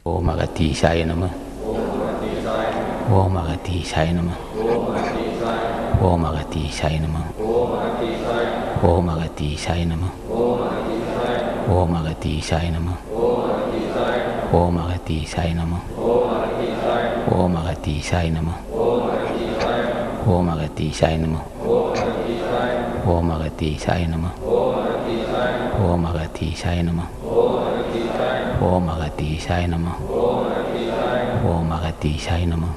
ஓம் அகத்தீசாய நம ஓம் அகத்தீசாய நம ஓம் அகத்தீசாய நம ஓம் அகத்தீசாய நம ஓம் அகத்தீசாய நம ஓம் அகத்தீசாய நம ஓம் அகத்தீசாய நம ஓம் அகத்தீசாய நம ஓம் அகத்தீசாய நம ஓம் அகத்தீசாய நம ஓம் அகத்தீசாய நம ஓம் அகத்தீசாய நம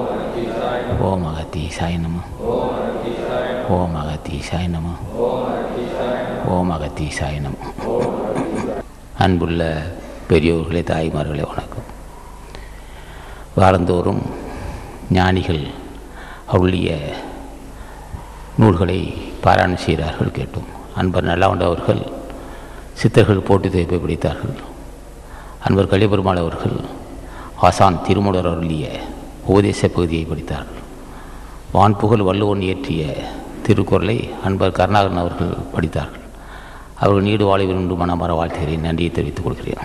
ஓம் அகத்தீசாய நம ஓம் அகத்தீசாய நம ஓம் அகத்தீசாய நம அன்புள்ள பெரியோர்களே தாய்மார்களே வணக்கம் வாரந்தோறும் ஞானிகள் அவருடைய நூல்களை பாராயணம் செய்கிறார்கள் கேட்டோம் அன்பர் நல்லாவண்டவர்கள் சித்தர்கள் போட்டி தேய்ப்பை படித்தார்கள் அன்பர் கலிபெருமாள் அவர்கள் ஆசான் திருமூலர் அருளிய உபதேச பகுதியை படித்தார்கள் வான்புகழ் வள்ளுவன் இயற்றிய திருக்குறளை அன்பர் கருணாகரன் அவர்கள் படித்தார்கள் அவர்கள் நீடு வாழ என்று மனமாற வாழ்த்துகிறேன் நன்றியை தெரிவித்துக் கொள்கிறேன்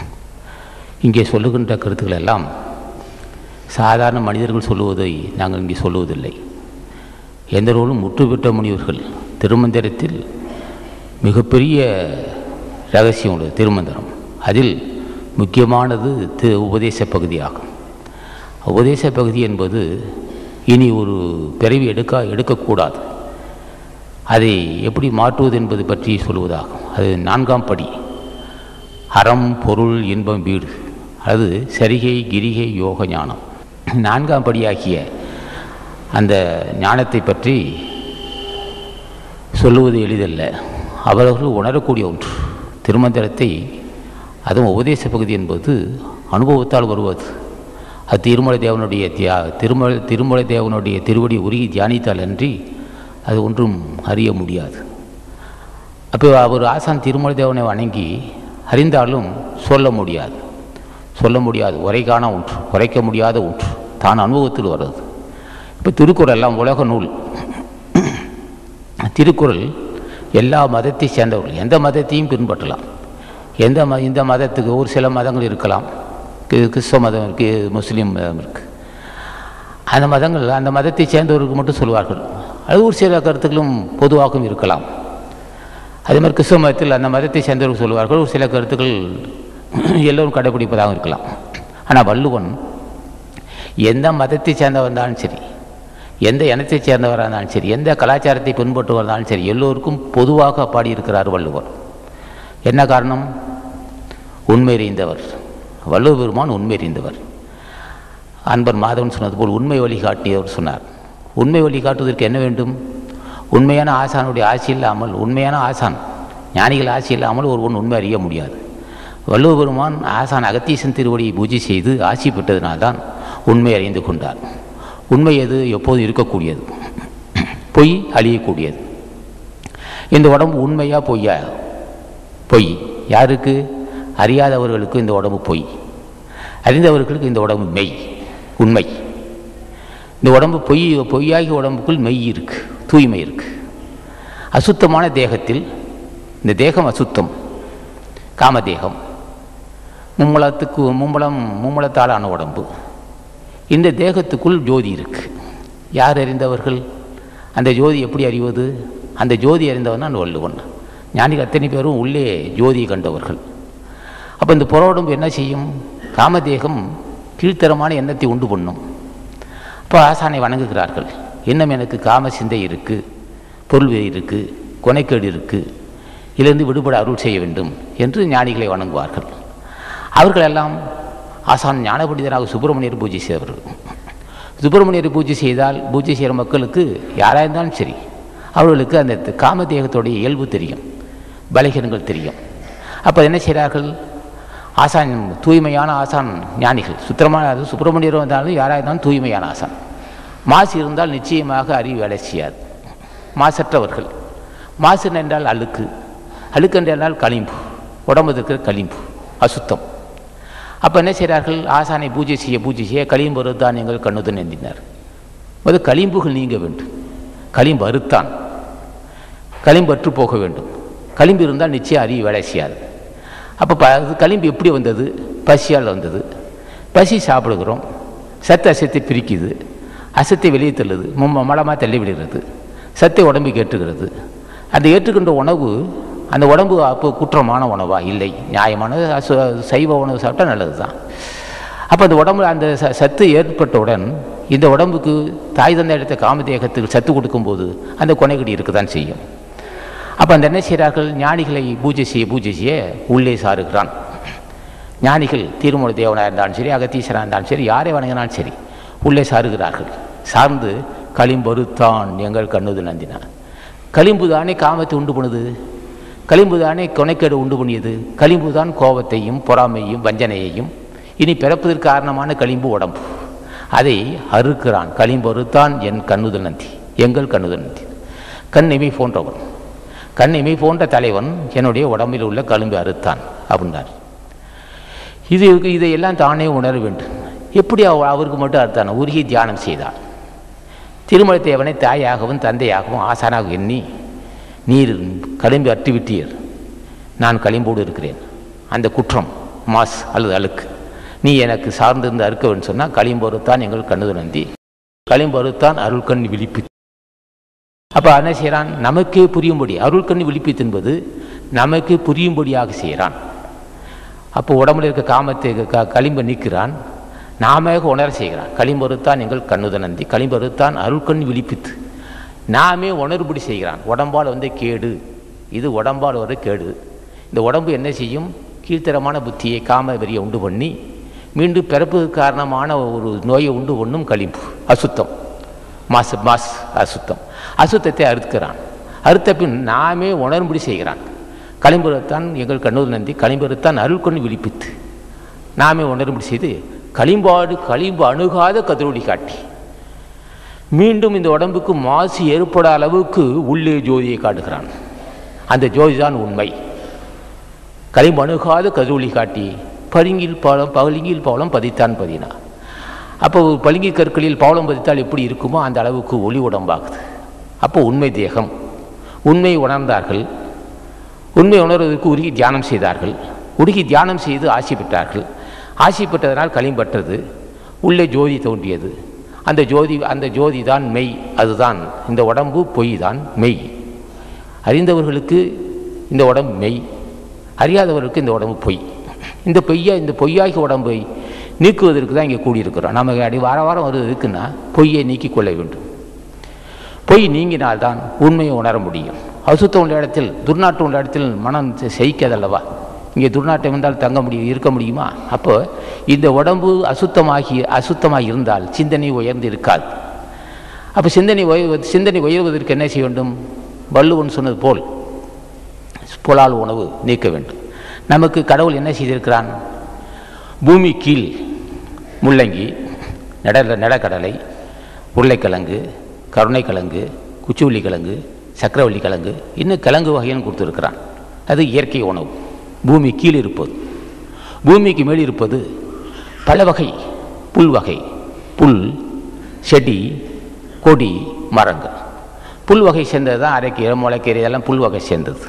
இங்கே சொல்லுகின்ற கருத்துக்கள் எல்லாம் சாதாரண மனிதர்கள் சொல்லுவதை நாங்கள் இங்கே சொல்லுவதில்லை எந்த நூலும் முற்று பெற்ற முனிவர்கள் திருமந்திரத்தில் மிகப்பெரிய ரகசியம் உள்ளது திருமந்திரம் அதில் முக்கியமானது திரு உபதேச பகுதியாகும் உபதேச பகுதி என்பது இனி ஒரு பிறவி எடுக்க எடுக்கக்கூடாது அதை எப்படி மாற்றுவது என்பது பற்றி சொல்வதாகும் அது நான்காம் படி அறம் பொருள் இன்பம் வீடு அது சரிகை கிரிகை யோக ஞானம் நான்காம் படியாகிய அந்த ஞானத்தை பற்றி சொல்லுவது எளிதல்ல அவர்கள் உணரக்கூடிய ஒன்று திருமந்திரத்தை அதுவும் உபதேச பகுதி என்பது அனுபவத்தால் வருவது அது திருமலை தேவனுடைய தியா திருமலை திருமலை தேவனுடைய திருவடி உருகி தியானித்தால் அன்றி அது ஒன்றும் அறிய முடியாது அப்போ அவர் ஆசான் திருமலை தேவனை வணங்கி அறிந்தாலும் சொல்ல முடியாது சொல்ல முடியாது உரைக்கான ஒன்று உரைக்க முடியாத ஒன்று தான் அனுபவத்தில் வருது இப்போ திருக்குறள் எல்லாம் உலக நூல் திருக்குறள் எல்லா மதத்தை சேர்ந்தவர்கள் எந்த மதத்தையும் பின்பற்றலாம் எந்த ம இந்த மதத்துக்கு ஒரு சில மதங்கள் இருக்கலாம் கி- கிறிஸ்தவ மதம் இருக்குது முஸ்லீம் மதம் இருக்குது அந்த மதங்கள் அந்த மதத்தை சேர்ந்தவர்களுக்கு மட்டும் சொல்வார்கள் அது ஒரு சில கருத்துக்களும் பொதுவாகவும் இருக்கலாம் அதே மாதிரி கிறிஸ்தவ மதத்தில் அந்த மதத்தை சேர்ந்தவர்கள் சொல்வார்கள் ஒரு சில கருத்துக்கள் எல்லோரும் கடைபிடிப்பதாக இருக்கலாம் ஆனால் வள்ளுவன் எந்த மதத்தை சேர்ந்தவர் இருந்தாலும் சரி எந்த இனத்தை சேர்ந்தவராக இருந்தாலும் சரி எந்த கலாச்சாரத்தை பின்பற்றுவதாக இருந்தாலும் சரி எல்லோருக்கும் பொதுவாக பாடியிருக்கிறார் வள்ளுவர் என்ன காரணம் உண்மை அறிந்தவர் வள்ளுவ பெருமான் உண்மை அறிந்தவர் அன்பர் மாதவன் சொன்னது போல் உண்மை வழிகாட்டியவர் சொன்னார் உண்மை வழிகாட்டுவதற்கு என்ன வேண்டும் உண்மையான ஆசானுடைய ஆட்சி இல்லாமல் உண்மையான ஆசான் ஞானிகள் ஆட்சி இல்லாமல் ஒருவன் உண்மை அறிய முடியாது வள்ளுவ பெருமான் ஆசான் அகத்தீசன் திருவடியை பூஜை செய்து ஆட்சி பெற்றதினால்தான் உண்மை அறிந்து கொண்டார் உண்மை எது எப்போதும் இருக்கக்கூடியது பொய் அழியக்கூடியது இந்த உடம்பு உண்மையா பொய்யா பொய் யாருக்கு அறியாதவர்களுக்கு இந்த உடம்பு பொய் அறிந்தவர்களுக்கு இந்த உடம்பு மெய் உண்மை இந்த உடம்பு பொய் பொய்யாகிய உடம்புக்குள் மெய் இருக்கு தூய்மை இருக்கு அசுத்தமான தேகத்தில் இந்த தேகம் அசுத்தம் காமதேகம் மும்மலத்துக்கு மும்மலம் மும்மலத்தாலான உடம்பு இந்த தேகத்துக்குள் ஜோதி இருக்கு யார் அறிந்தவர்கள் அந்த ஜோதி எப்படி அறிவது அந்த ஜோதி அறிந்தவன் தான் வள்ளுவன் ஞானிகள் அத்தனை பேரும் உள்ளே ஜோதியை கண்டவர்கள் அப்போ இந்த புற உடம்பு என்ன செய்யும் காமதேகம் கீழ்த்தரமான எண்ணத்தை உண்டு பண்ணும் அப்போ ஆசானை வணங்குகிறார்கள் இன்னும் எனக்கு காம சிந்தை இருக்குது பொருள் இருக்குது கொனைக்கேடு இருக்குது இதிலிருந்து விடுபட அருள் செய்ய வேண்டும் என்று ஞானிகளை வணங்குவார்கள் அவர்களெல்லாம் ஆசான் ஞானபண்டிதராக சுப்பிரமணியர் பூஜை செய்தவர்கள் சுப்பிரமணியர் பூஜை செய்தால் பூஜை செய்கிற மக்களுக்கு யாராக இருந்தாலும் சரி அவர்களுக்கு அந்த காமதேகத்துடைய இயல்பு தெரியும் பலகீனங்கள் தெரியும் அப்போ என்ன செய்கிறார்கள் ஆசான் தூய்மையான ஆசான் ஞானிகள் சுத்திரமான அது சுப்பிரமணியர் வந்தாலும் யாராக இருந்தாலும் தூய்மையான ஆசான் மாசு இருந்தால் நிச்சயமாக அறிவு வேலை செய்யாது மாசற்றவர்கள் மாசு என்றால் அழுக்கு அழுக்கு என்றால் களிம்பு உடம்பு இருக்கிற களிம்பு அசுத்தம் அப்போ என்ன செய்கிறார்கள் ஆசானை பூஜை செய்ய பூஜை செய்ய களிம்பு அறுத்தான் எங்கள் கண்ணுதன் எண்ணினார் அது களிம்புகள் நீங்க வேண்டும் களிம்பு அறுத்தான் களிம்பு அற்று போக வேண்டும் களிம்பு இருந்தால் நிச்சயம் அறிவு வேலை செய்யாது அப்போ ப அது களிம்பு எப்படி வந்தது பசியால் வந்தது பசி சாப்பிடுகிறோம் சத்து அசத்தை பிரிக்குது அசத்தை வெளியே தள்ளுது மும்ம மலமாக தள்ளி விடுகிறது சத்தை உடம்புக்கு ஏற்றுகிறது அந்த ஏற்றுக்கின்ற உணவு அந்த உடம்பு அப்போ குற்றமான உணவா இல்லை நியாயமான அசு சைவ உணவு சாப்பிட்டா நல்லது தான் அப்போ அந்த உடம்பு அந்த ச சத்து ஏற்பட்டவுடன் இந்த உடம்புக்கு தாய் தந்தை எடுத்த காமதேகத்துக்கு சத்து கொடுக்கும்போது அந்த கொனைகடி இருக்க தான் செய்யும் அப்போ அந்த என்ன செய்கிறார்கள் ஞானிகளை பூஜை செய்ய பூஜை செய்ய உள்ளே சாருகிறான் ஞானிகள் திருமூல தேவனாக இருந்தாலும் சரி அகத்தீஸ்வராக இருந்தாலும் சரி யாரை வணங்கினாலும் சரி உள்ளே சாருகிறார்கள் சார்ந்து களிம்பொருத்தான் எங்கள் கண்ணுது நந்தினான் களிம்பு தானே காமத்தை உண்டு பண்ணுது களிம்பு தானே கொனைக்கேடு உண்டு பண்ணியது களிம்பு தான் கோபத்தையும் பொறாமையும் வஞ்சனையையும் இனி பிறப்பதற்கு காரணமான களிம்பு உடம்பு அதை அறுக்கிறான் களிம்பொருத்தான் என் கண்ணுதல் நந்தி எங்கள் கண்ணுதல் நந்தி கண் இமை போன்றவன் கண் இமை போன்ற தலைவன் என்னுடைய உடம்பில் உள்ள களிம்பு அறுத்தான் அப்படின்னார் இது இதையெல்லாம் தானே உணர வேண்டும் எப்படி அவ அவருக்கு மட்டும் அறுத்தான் உருகி தியானம் செய்தான் திருமலை தேவனை தாயாகவும் தந்தையாகவும் ஆசானாக எண்ணி நீர் களிம்பு அற்றுவிட்டீர் நான் களிம்போடு இருக்கிறேன் அந்த குற்றம் மாஸ் அல்லது அழுக்கு நீ எனக்கு சார்ந்திருந்து அறுக்கவன் சொன்னால் களிம்பொருத்தான் எங்கள் கண்ணுது நந்தி களிம்பொருத்தான் அருள்கண் விழிப்பு அப்போ என்ன செய்கிறான் நமக்கே புரியும்படி அருள்கண் விழிப்பித்து என்பது நமக்கு புரியும்படியாக செய்கிறான் அப்போ உடம்புல இருக்க காமத்தை க களிம்பை நீக்கிறான் நாம உணர செய்கிறான் களிம்பொருத்தான் எங்கள் கண்ணுத நந்தி களிம்பொருத்தான் அருள்கண் விழிப்பித்து நாமே உணர்படி செய்கிறான் உடம்பால் வந்து கேடு இது உடம்பால் வர கேடு இந்த உடம்பு என்ன செய்யும் கீழ்த்தரமான புத்தியை காம வெறியை உண்டு பண்ணி மீண்டும் பிறப்புக்கு காரணமான ஒரு நோயை உண்டு பண்ணும் களிம்பு அசுத்தம் மாசு மாஸ் அசுத்தம் அசுத்தத்தை அறுக்கிறான் அறுத்த பின் நாமே உணரும்படி செய்கிறான் களிம்புறத்தான் எங்கள் கண்ணூர் நந்தி களிம்புறத்தான் அருள் கொண்டு விழிப்பித்து நாமே உணரும்படி செய்து களிம்பாடு களிம்பு அணுகாத கதிரொலி காட்டி மீண்டும் இந்த உடம்புக்கு மாசு ஏற்பட அளவுக்கு உள்ளே ஜோதியை காட்டுகிறான் அந்த ஜோதி தான் உண்மை களிம்பு அணுகாத கதிரொலி காட்டி பளிங்கில் பழம் பளிங்கில் பவளம் பதித்தான் பதினா அப்போ பளிங்கி கற்களில் பவளம் பதித்தால் எப்படி இருக்குமோ அந்த அளவுக்கு ஒளி உடம்பாகுது அப்போ உண்மை தேகம் உண்மை உணர்ந்தார்கள் உண்மை உணர்வதற்கு உருகி தியானம் செய்தார்கள் உருகி தியானம் செய்து ஆசி பெற்றார்கள் ஆசி பெற்றதனால் களிம்பற்றது உள்ளே ஜோதி தோன்றியது அந்த ஜோதி அந்த ஜோதி தான் மெய் அதுதான் இந்த உடம்பு பொய் தான் மெய் அறிந்தவர்களுக்கு இந்த உடம்பு மெய் அறியாதவர்களுக்கு இந்த உடம்பு பொய் இந்த பொய்யா இந்த பொய்யாகி உடம்பை நீக்குவதற்கு தான் இங்கே கூடியிருக்கிறோம் நமக்கு அடி வார வாரம் வருவது இருக்குன்னா பொய்யை நீக்கிக் கொள்ள வேண்டும் பொய் நீங்கினால்தான் உண்மையை உணர முடியும் அசுத்தம் உள்ள இடத்தில் துர்நாற்றம் உள்ள இடத்தில் மனம் செய்க்காதல்லவா இங்கே துர்நாட்டம் என்றால் தங்க முடியும் இருக்க முடியுமா அப்போ இந்த உடம்பு அசுத்தமாகி அசுத்தமாக இருந்தால் சிந்தனை உயர்ந்து இருக்காது அப்போ சிந்தனை உயர் சிந்தனை உயர்வதற்கு என்ன செய்ய வேண்டும் வள்ளுவன் சொன்னது போல் புலால் உணவு நீக்க வேண்டும் நமக்கு கடவுள் என்ன செய்திருக்கிறான் பூமி கீழ் முள்ளங்கி நட நடக்கடலை உருளைக்கிழங்கு கருணைக்கிழங்கு குச்சிவள்ளி கிழங்கு சக்கரவள்ளி கிழங்கு இன்னும் கிழங்கு வகைன்னு கொடுத்துருக்கிறான் அது இயற்கை உணவு பூமி கீழ் இருப்பது பூமிக்கு மேல் இருப்பது பல வகை புல் வகை புல் செடி கொடி மரங்கள் புல் வகை சேர்ந்தது தான் அரைக்கீரை முளைக்கீரை இதெல்லாம் புல் வகை சேர்ந்தது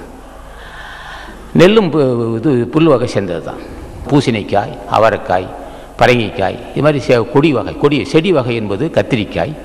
நெல்லும் பு- இது புல் வகை சேர்ந்தது தான் பூசணிக்காய் அவரைக்காய் பரங்கிக்காய் இது மாதிரி செ- கொடி வகை கொடி செடி வகை என்பது கத்திரிக்காய்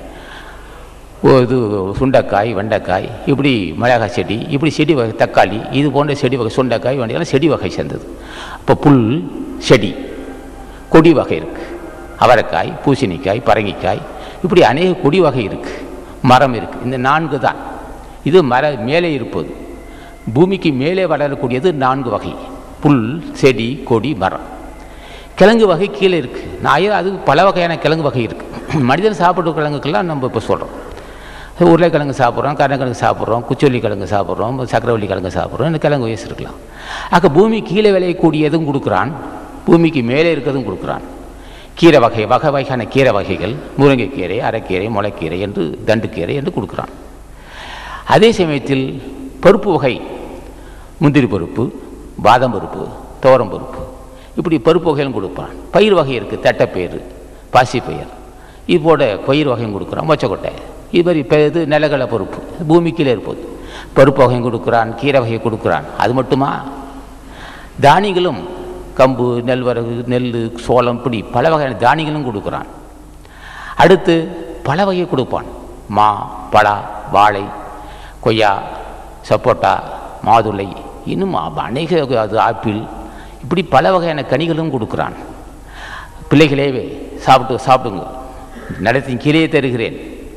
ஓ- இது சுண்டைக்காய் வெண்டைக்காய் இப்படி மிளகாய் செடி இப்படி செடி வகை தக்காளி இது போன்ற செடி வகை சுண்டைக்காய் வெண்டைக்காய் செடி வகை சேர்ந்தது அப்போ புல் செடி கொடி வகை இருக்குது அவரைக்காய் பூசணிக்காய் பரங்கிக்காய் இப்படி அநேக கொடி வகை இருக்குது மரம் இருக்குது இந்த நான்கு தான் இது மர மேலே இருப்பது பூமிக்கு மேலே வளரக்கூடியது நான்கு வகை புல் செடி கொடி மரம் கிழங்கு வகை கீழே இருக்குது நான் அது பல வகையான கிழங்கு வகை இருக்குது மனிதன் சாப்பிட்ற கிழங்குக்கெல்லாம் நம்ம இப்போ சொல்கிறோம் உருளைக்கிழங்கு சாப்பிட்றோம் கருணைக்கிழங்கு சாப்பிட்றோம் குச்சொல்லி கிழங்கு சாப்பிட்றோம் சக்கரவள்ளி கிழங்கு சாப்பிட்றோம் இந்த கிழங்கு வயசு இருக்கலாம் ஆக பூமி கீழே விளையக்கூடியதும் கொடுக்குறான் பூமிக்கு மேலே இருக்கிறதும் கொடுக்குறான் கீரை வகை வகை வகையான கீரை வகைகள் முருங்கைக்கீரை அரைக்கீரை முளைக்கீரை என்று தண்டுக்கீரை என்று கொடுக்குறான் அதே சமயத்தில் பருப்பு வகை முந்திரி பருப்பு பாதாம் பருப்பு துவரம் பருப்பு இப்படி பருப்பு வகைகளும் கொடுப்பான் பயிர் வகை இருக்குது தட்டைப்பயிறு பாசிப்பயிர் இது போட பயிர் வகையும் கொடுக்குறான் மொச்சக்கொட்டை இது மாதிரி இப்போ இது நிலக்கடலை பருப்பு பூமி கீழே இருப்பது பருப்பு வகையும் கொடுக்குறான் கீரை வகையை கொடுக்குறான் அது மட்டுமா தானியங்களும் கம்பு நெல் வரகு நெல் சோளம் இப்படி பல வகையான தானியங்களும் கொடுக்குறான் அடுத்து பல வகை கொடுப்பான் மா பலா வாழை கொய்யா சப்போட்டா மாதுளை இன்னும் அ- அநேக அது ஆப்பிள் இப்படி பல வகையான கனிகளும் கொடுக்குறான் பிள்ளைகளே சாப்பிட்டு சாப்பிடுங்க நிலத்தின் கீழே தருகிறேன்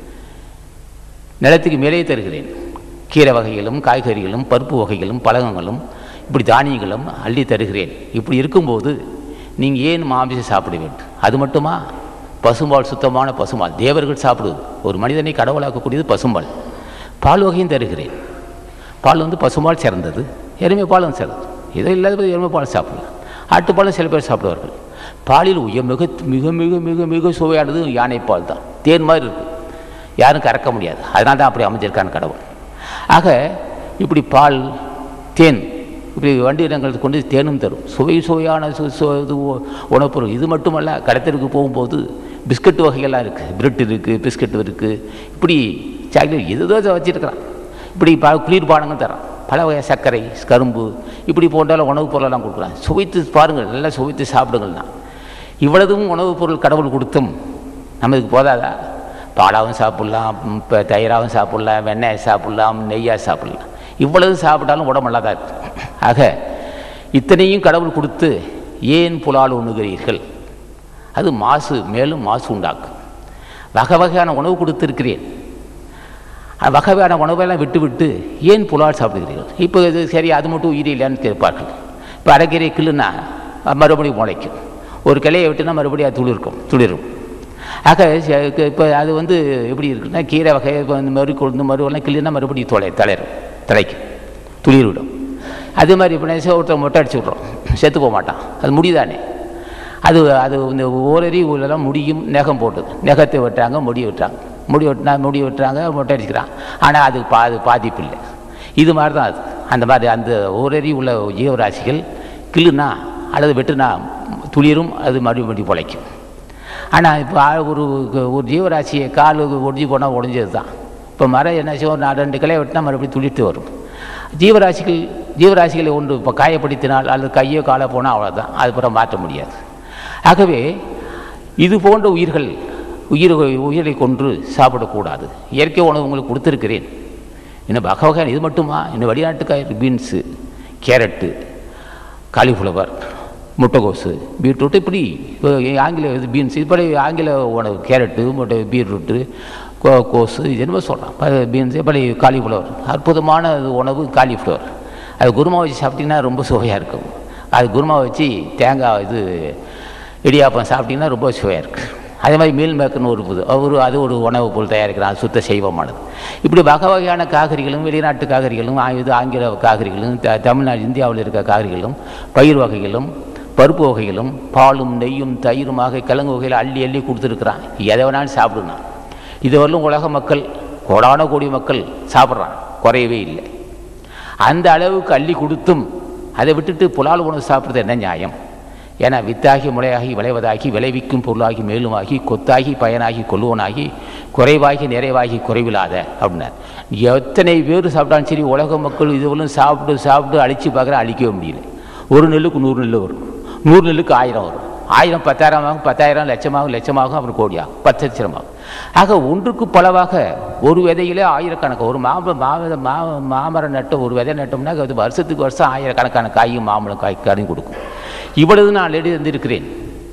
நிலத்துக்கு மேலே தருகிறேன் கீரை வகைகளும் காய்கறிகளும் பருப்பு வகைகளும் பழங்களும் இப்படி தானியங்களும் அள்ளி தருகிறேன் இப்படி இருக்கும்போது நீங்கள் ஏன் மாமிசம் சாப்பிட வேண்டும் அது மட்டுமா பசும்பால் சுத்தமான பசும்பால் தேவர்கள் சாப்பிடுவது ஒரு மனிதனை கடவுளாக்கக்கூடியது பசும்பால் பால் வகையும் தருகிறேன் பால் வந்து பசும்பால் சிறந்தது எருமை பாலும் சிறந்தது ஏதோ இல்லாத எருமை பால் சாப்பிடலாம் ஆட்டுப்பாலும் சில பேர் சாப்பிடுவார்கள் பாலில் உய மிக மிக மிக மிக மிக சுவையானது யானைப்பால் தான் தேன் மாதிரி இருக்குது யாரும் கறக்க முடியாது அதனால தான் அப்படி அமைஞ்சிருக்கான் கடவுள் ஆக இப்படி பால் தேன் இப்படி வண்டி இடங்களுக்கு கொண்டு தேனும் தரும் சுவை சுவையான சு சு இது உ- உணவுப் பொருள் இது மட்டுமல்ல கடத்தலுக்கு போகும்போது பிஸ்கட் வகைகள்லாம் இருக்குது பிரெட் இருக்குது பிஸ்கட் இருக்குது இப்படி சாக்லேட் எதுதோ வச்சுருக்கிறான் இப்படி ப குளிர்பானங்கள் தரான் பல வகை சர்க்கரை கரும்பு இப்படி போன்ற உணவுப் பொருளெல்லாம் கொடுக்குறான் சுவைத்து பாருங்கள் நல்லா சுவைத்து சாப்பிடுங்கள்னா இவ்வளவும் உணவுப் பொருள் கடவுள் கொடுத்தும் நமக்கு போதாதா பாலாவும் சாப்பிட்லாம் இப்போ தயிராகவும் சாப்பிட்லாம் வெண்ணெய் சாப்பிட்லாம் நெய்யாக சாப்பிட்லாம் இவ்வளவு சாப்பிட்டாலும் உடம்பு நல்லா தான் இருக்கு ஆக இத்தனையும் கடவுள் கொடுத்து ஏன் புலால் உண்ணுகிறீர்கள் அது மாசு மேலும் மாசு உண்டாக்கும் வகை வகையான உணவு கொடுத்திருக்கிறேன் அஹ் வகை வகையான உணவெல்லாம் விட்டு விட்டு ஏன் புலால் சாப்பிடுகிறீர்கள் இப்போ இது சரி அது மட்டும் உயிர் இல்லையான்னு கேட்பார்கள் இப்போ அரைக்கீரை கிள்ளுனா அஹ் மறுபடியும் முளைக்கும் ஒரு கிளையை விட்டுனா மறுபடியும் அது துளிர்க்கும் துளிரும் ஆக இப்போ அது வந்து எப்படி இருக்குன்னா கீரை வகை இப்போ இந்த மறு கொழுந்து மறுவெல்லாம் கிள்ளுனா மறுபடியும் தொலை தளரும் தலைக்கும் துளிர் விடும் அதே மாதிரி இப்போ நெச ஒருத்தர் மொட்டை அடிச்சு விட்றோம் செத்து போக மாட்டான் அது முடிதானே அது அது இந்த ஓரறி ஊரெல்லாம் முடியும் நெகம் போட்டது நெகத்தை வெட்டுறாங்க முடி வெட்டுறாங்க முடி வெட்டினா முடி வெட்டுறாங்க மொட்டை அடிச்சுக்கிறான் ஆனால் அது பா அது பாதிப்பு இல்லை இது மாதிரி தான் அது அந்த மாதிரி அந்த ஓரறி உள்ள ஜீவராசிகள் கிள்ளுனா அல்லது வெட்டுனா துளிரும் அது மறுபடியும் மறுபடியும் பிழைக்கும் ஆனால் இப்போ ஆ- ஒரு ஒரு ஜீவராசியை கால் ஒடிஞ்சு போனால் உடஞ்சது தான் இப்போ மரம் என்ன செய்யும் ஒரு நா- ரெண்டு கிளை வெட்டினா மறுபடியும் துளிர்த்து வரும் ஜீவராசிகள் ஜீவராசிகளை ஒன்று இப்போ காயப்படுத்தினால் அல்லது கையோ காலை போனால் அவ்வளோதான் அதுக்கப்புறம் மாற்ற முடியாது ஆகவே இது போன்ற உயிர்கள் உயிர் உயிரை கொன்று சாப்பிடக்கூடாது இயற்கை உணவு உங்களுக்கு கொடுத்துருக்கிறேன் இன்னும் வகை வகை இது மட்டுமா இன்னும் வெளிநாட்டு காய் பீன்ஸு கேரட்டு காலிஃப்ளவர் முட்டைகோஸு பீட்ரூட் இப்படி இப்போ ஆங்கில இது பீன்ஸ் இப்படி ஆங்கில உணவு கேரட்டு முட்டை பீட்ரூட்டு கோ கோஸு இது என்னமோ சொல்கிறான் பீன்ஸ் இப்படி காலிஃப்ளவர் அற்புதமான இது உணவு காலிஃப்ளவர் அது குருமா வச்சு சாப்பிட்டிங்கன்னா ரொம்ப சுவையாக இருக்கும் அது குருமா வச்சு தேங்காய் இது இடியாப்பம் சாப்பிட்டிங்கன்னா ரொம்ப சுவையாக இருக்குது அதே மாதிரி மீல் மேக்கர்னு ஒரு புது ஒரு அது ஒரு உணவுப் பொருள் தயாரிக்கிறான் சுத்த செய்வமானது இப்படி வகை வகையான காய்கறிகளும் வெளிநாட்டு காய்கறிகளும் ஆ- இது ஆங்கில காய்கறிகளும் த தமிழ்நாடு இந்தியாவில் இருக்க காய்கறிகளும் பயிர் வகைகளும் பருப்பு வகைகளும் பாலும் நெய்யும் தயிருமாக கிழங்கு வகையில் அள்ளி அள்ளி கொடுத்துருக்குறான் எதை வேணாலும் சாப்பிடுனா இதுவரையிலும் உலக மக்கள் கோடான கோடி மக்கள் சாப்பிட்றான் குறையவே இல்லை அந்த அளவுக்கு அள்ளி கொடுத்தும் அதை விட்டுட்டு புலால் உணவு சாப்பிட்றது என்ன நியாயம் ஏன்னா வித்தாகி முளையாகி விளைவதாகி விளைவிக்கும் பொருளாகி மேலுமாகி கொத்தாகி பயனாகி கொல்லுவனாகி குறைவாகி நிறைவாகி குறைவில்லாத அப்படின்னார் எத்தனை பேர் சாப்பிட்டாலும் சரி உலக மக்கள் இதுவரையும் சாப்பிட்டு சாப்பிட்டு அழிச்சு பார்க்குற அழிக்கவே முடியல ஒரு நெல்லுக்கு நூறு நெல் வரும் நூறு நெல்லுக்கு ஆயிரம் வரும் ஆயிரம் பத்தாயிரம் ஆகும் பத்தாயிரம் லட்சமாகும் லட்சமாகும் அப்புறம் கோடியாகும் பத்து லட்சமாகும் ஆக ஒன்றுக்கு பலவாக ஒரு விதையிலே ஆயிரக்கணக்கு ஒரு மாம மாம மா மாமரம் நட்டு ஒரு விதை நட்டோம்னா அது வருஷத்துக்கு வருஷம் ஆயிரக்கணக்கான காயும் மாம்பழம் காய் கரையும் கொடுக்கும் இவ்வளவு நான் ஆல்ரெடி இருந்திருக்கிறேன்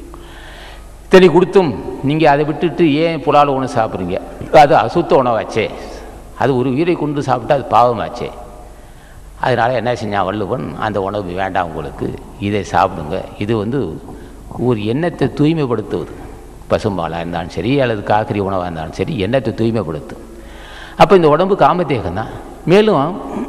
இத்தனை கொடுத்தும் நீங்கள் அதை விட்டுட்டு ஏன் புலால் உணவு சாப்பிட்றீங்க அது அசுத்த உணவாச்சே அது ஒரு உயிரை கொண்டு சாப்பிட்டா அது பாவமாச்சே அதனால் என்ன செஞ்சான் வள்ளுவன் அந்த உணவு வேண்டாம் உங்களுக்கு இதை சாப்பிடுங்க இது வந்து ஒரு எண்ணத்தை தூய்மைப்படுத்துவது பசும்பாலாக இருந்தாலும் சரி அல்லது காய்கறி உணவாக இருந்தாலும் சரி எண்ணத்தை தூய்மைப்படுத்தும் அப்போ இந்த உடம்பு காமத்தேகம் தான் மேலும்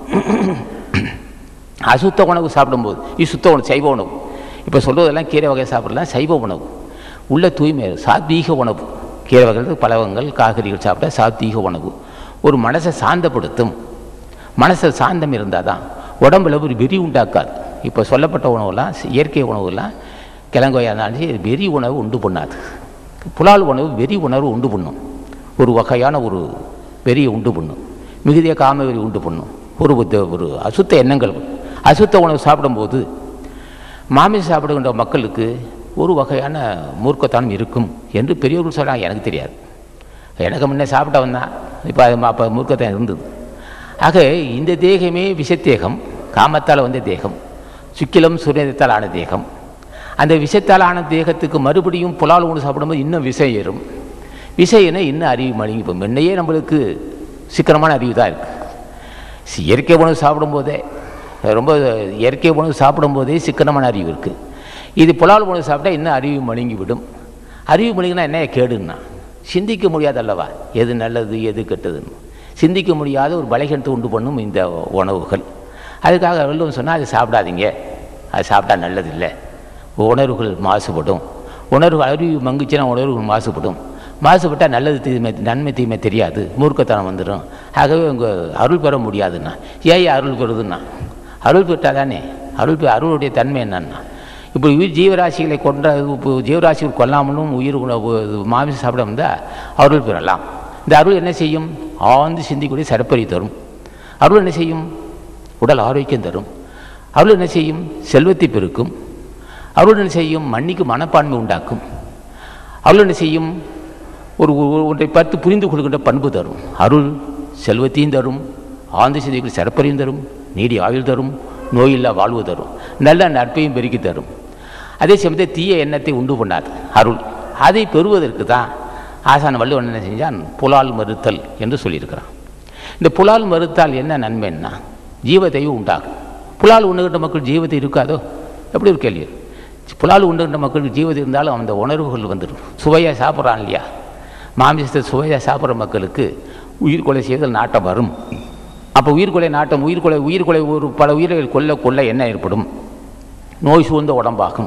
அசுத்த உணவு சாப்பிடும்போது இது சுத்த உணவு சைவ உணவு இப்போ சொல்கிறதெல்லாம் கீரை வகை சாப்பிடலாம் சைவ உணவு உள்ள தூய்மை சாத்வீக உணவு கீரை வகைகள் பழவங்கள் காய்கறிகள் சாப்பிட்டா சாத்வீக உணவு ஒரு மனசை சாந்தப்படுத்தும் மனசை சாந்தம் இருந்தால் தான் உடம்புல ஒரு வெறி உண்டாக்காது இப்போ சொல்லப்பட்ட உணவுலாம் இயற்கை உணவுலாம் கிழங்கோயா இருந்தாலும் சரி வெறி உணவு உண்டு பண்ணாது புலால் உணவு வெறி உணர்வு உண்டு பண்ணும் ஒரு வகையான ஒரு வெறியை உண்டு பண்ணும் மிகுதியாக காம வெறி உண்டு பண்ணும் ஒரு புத்த- ஒரு அசுத்த எண்ணங்கள் அசுத்த உணவு சாப்பிடும்போது மாமிசம் சாப்பிடுகின்ற மக்களுக்கு ஒரு வகையான மூர்க்கத்தனம் இருக்கும் என்று பெரியவர்கள் சொல்கிறாங்க எனக்கு தெரியாது எனக்கு முன்னே சாப்பிட்டவன் தான் இப்போ அது அப்போ மூர்க்கத்தனம் இருந்தது ஆக இந்த தேகமே விஷத்தேகம் காமத்தால் வந்த தேகம் சுக்கிலம் சுரேதத்தால் ஆன தேகம் அந்த விஷத்தால் ஆன தேகத்துக்கு மறுபடியும் புலால் உணவு சாப்பிடும்போது இன்னும் விஷம் ஏறும் விஷம் ஏறினா இன்னும் அறிவு மழுங்கி இப்போ முன்னையே நம்மளுக்கு சிக்கனமான அறிவு தான் இருக்குது சி- இயற்கை உணவு சாப்பிடும்போதே ரொம்ப இயற்கை உணவு சாப்பிடும்போதே சிக்கனமான அறிவு இருக்குது இது புலால் உணவு சாப்பிட்டா இன்னும் அறிவு மழுங்கி விடும் அறிவு மழுங்கினா என்ன கேடுன்னா சிந்திக்க முடியாது அல்லவா எது நல்லது எது கெட்டதுன்னு சிந்திக்க முடியாத ஒரு பலகீனத்தை உண்டு பண்ணும் இந்த உணவுகள் அதுக்காக வள்ளுவன் சொன்னால் அது சாப்பிடாதீங்க அது சாப்பிட்டா நல்லதில்லை உணர்வுகள் மாசுபடும் உணர்வு அறிவு மங்குச்சுன்னா உணர்வுகள் மாசுபடும் மாசுபட்டால் நல்லது தீமை நன்மை தீமை தெரியாது மூர்க்கத்தனம் வந்துடும் ஆகவே உங்கள் அருள் பெற முடியாதுன்னா ஏன் அருள் பெறுதுன்னா அருள் பெற்றால் தானே அருள் பெ அருளுடைய தன்மை என்னன்னா இப்போ உயிர் ஜீவராசிகளை கொன்ற இப்போ ஜீவராசிகள் கொல்லாமலும் உயிர் உணவு மாமிசம் சாப்பிட வந்தால் அருள் பெறலாம் இந்த அருள் என்ன செய்யும் ஆழ்ந்து சிந்திக்கூடிய சிறப்பறி தரும் அருள் என்ன செய்யும் உடல் ஆரோக்கியம் தரும் அருள் என்ன செய்யும் செல்வத்தை பெருக்கும் அருள் என்ன செய்யும் மன்னிக்கு மனப்பான்மை உண்டாக்கும் அருள் என்ன செய்யும் ஒரு ஒரு- ஒன்றை பார்த்து புரிந்து கொள்கின்ற பண்பு தரும் அருள் செல்வத்தையும் தரும் ஆழ்ந்த சிந்தைகள் சிறப்பறையும் தரும் நீடி ஆயுள் தரும் நோயில்லா வாழ்வு தரும் நல்ல நட்பையும் பெருக்கி தரும் அதே சமயத்தில் தீய எண்ணத்தை உண்டு பண்ணாது அருள் அதை பெறுவதற்கு தான் ஆசான் வள்ளுவன் என்ன செஞ்சான் புலால் மறுத்தல் என்று சொல்லியிருக்கிறான் இந்த புலால் மறுத்தால் என்ன நன்மைன்னா ஜீவத்தையும் உண்டாகும் புலால் உண்ணுகின்ற மக்கள் ஜீவத்தை இருக்காதோ எப்படி ஒரு கேள்வி புலால் உண்ணுகின்ற மக்களுக்கு ஜீவத்தை இருந்தாலும் அந்த உணர்வுகள் வந்துடும் சுவையாக சாப்பிட்றான் இல்லையா மாமிசத்தை சுவையாக சாப்பிட்ற மக்களுக்கு உயிர் கொலை செய்தல் நாட்டம் வரும் அப்போ உயிர்கொலை நாட்டம் உயிர்கொலை உயிர்கொலை ஒரு பல உயிர்கள் கொல்ல கொல்ல என்ன ஏற்படும் நோய் சூழ்ந்த உடம்பாகும்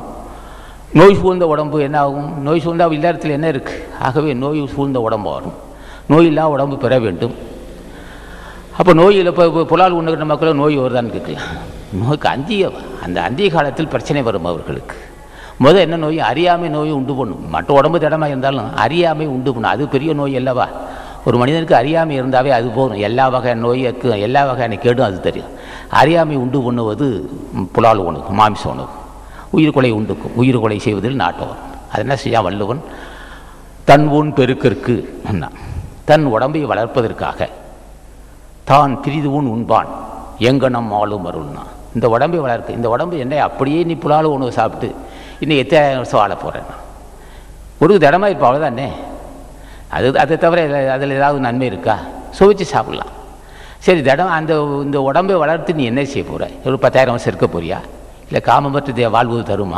நோய் சூழ்ந்த உடம்பு என்ன ஆகும் நோய் சூழ்ந்த இல்லறத்தில் என்ன இருக்குது ஆகவே நோய் சூழ்ந்த உடம்பு வரும் நோய் இல்லா உடம்பு பெற வேண்டும் அப்போ நோயில் இப்போ இப்போ புலால் உண்ணுகிற மக்களும் நோய் வருதான்னு கேட்கலாம் நோய்க்கு அந்திய அந்த அந்திய காலத்தில் பிரச்சனை வரும் அவர்களுக்கு முதல் என்ன நோய் அறியாமை நோயை உண்டு பண்ணும் மற்ற உடம்பு திடமாக இருந்தாலும் அறியாமை உண்டு பண்ணும் அது பெரிய நோய் அல்லவா ஒரு மனிதனுக்கு அறியாமை இருந்தாவே அது போதும் எல்லா வகையான நோய்க்கு எல்லா வகையான கேடும் அது தெரியும் அறியாமை உண்டு பண்ணுவது ம், புலால் உணவு மாமிச உணவு உயிர்கொலை உண்டுக்கும் உயிர்கொலை செய்வதில் நாட்டம் வரும் அது என்ன செய்யா வள்ளுவன் தன் ஊன் பெருக்கிற்கு தன் உடம்பை வளர்ப்பதற்காக தான் பிரிதுவும் உண்பான் எங்கனம் ஆளும் அருள்னா இந்த உடம்பை வளர்க்க இந்த உடம்பு என்ன அப்படியே நீ புலால் உணவு சாப்பிட்டு இன்னும் எத்தனை வருஷம் வாழ போகிறேன் ஒரு திடமாக இருப்பா அவ்வளோதானே அது அதை தவிர அதில் ஏதாவது நன்மை இருக்கா சுவைச்சு சாப்பிட்லாம் சரி திடம் அந்த இந்த உடம்பை வளர்த்து நீ என்ன செய்ய போகிற ஒரு பத்தாயிரம் வருஷம் இருக்க போறியா இல்லை காமமற்ற தே- வாழ்வு தருமா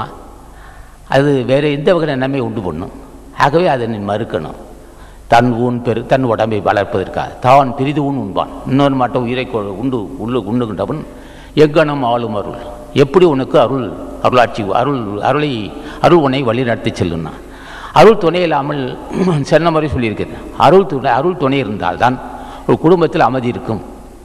அது வேறு எந்த வகையான நன்மை உண்டு பண்ணும் ஆகவே அதை நீ மறுக்கணும் தன் ஊன் பெரு தன் உடம்பை வளர்ப்பதற்காக தான் பிரிது ஊன் உண்பான் இன்னொரு மாட்டம் உயிரை கொ- உண்டு உள்ளு உண்ணுகின்றவன் எக்கணம் ஆளும் அருள் எப்படி உனக்கு அருள் அருளாட்சி அருள் அருளை அருள் உன்னை வழி நடத்தி செல்லுன்னா அருள் துணை இல்லாமல் சொன்ன மாதிரி சொல்லியிருக்கிறேன் அருள் துணை அருள் துணை இருந்தால்தான் ஒரு குடும்பத்தில் அமைதி இருக்கும்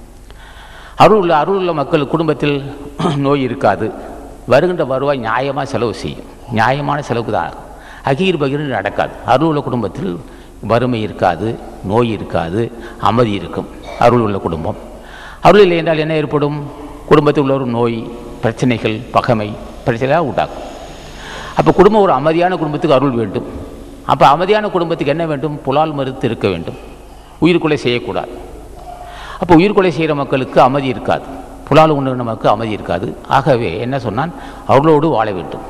அருள் உள்ள அருள் உள்ள மக்கள் குடும்பத்தில் நோய் இருக்காது வருகின்ற வருவாய் நியாயமாக செலவு செய்யும் நியாயமான செலவுக்கு தான் ஆகும் அகீர் பகீர் நடக்காது அருள் உள்ள குடும்பத்தில் வறுமை இருக்காது நோய் இருக்காது அமைதி இருக்கும் அருள் உள்ள குடும்பம் அருள் இல்லை என்றால் என்ன ஏற்படும் குடும்பத்தில் உள்ள ஒரு நோய் பிரச்சனைகள் பகைமை பிரச்சனைலாம் உண்டாக்கும் அப்போ குடும்பம் ஒரு அமைதியான குடும்பத்துக்கு அருள் வேண்டும் அப்போ அமைதியான குடும்பத்துக்கு என்ன வேண்டும் புலால் மறுத்து இருக்க வேண்டும் உயிர்கொலை செய்யக்கூடாது அப்போ உயிர்கொலை செய்கிற மக்களுக்கு அமைதி இருக்காது புலால் உண்ணுகிற மக்களுக்கு அமைதி இருக்காது ஆகவே என்ன சொன்னான் அவர்களோடு வாழ வேண்டும்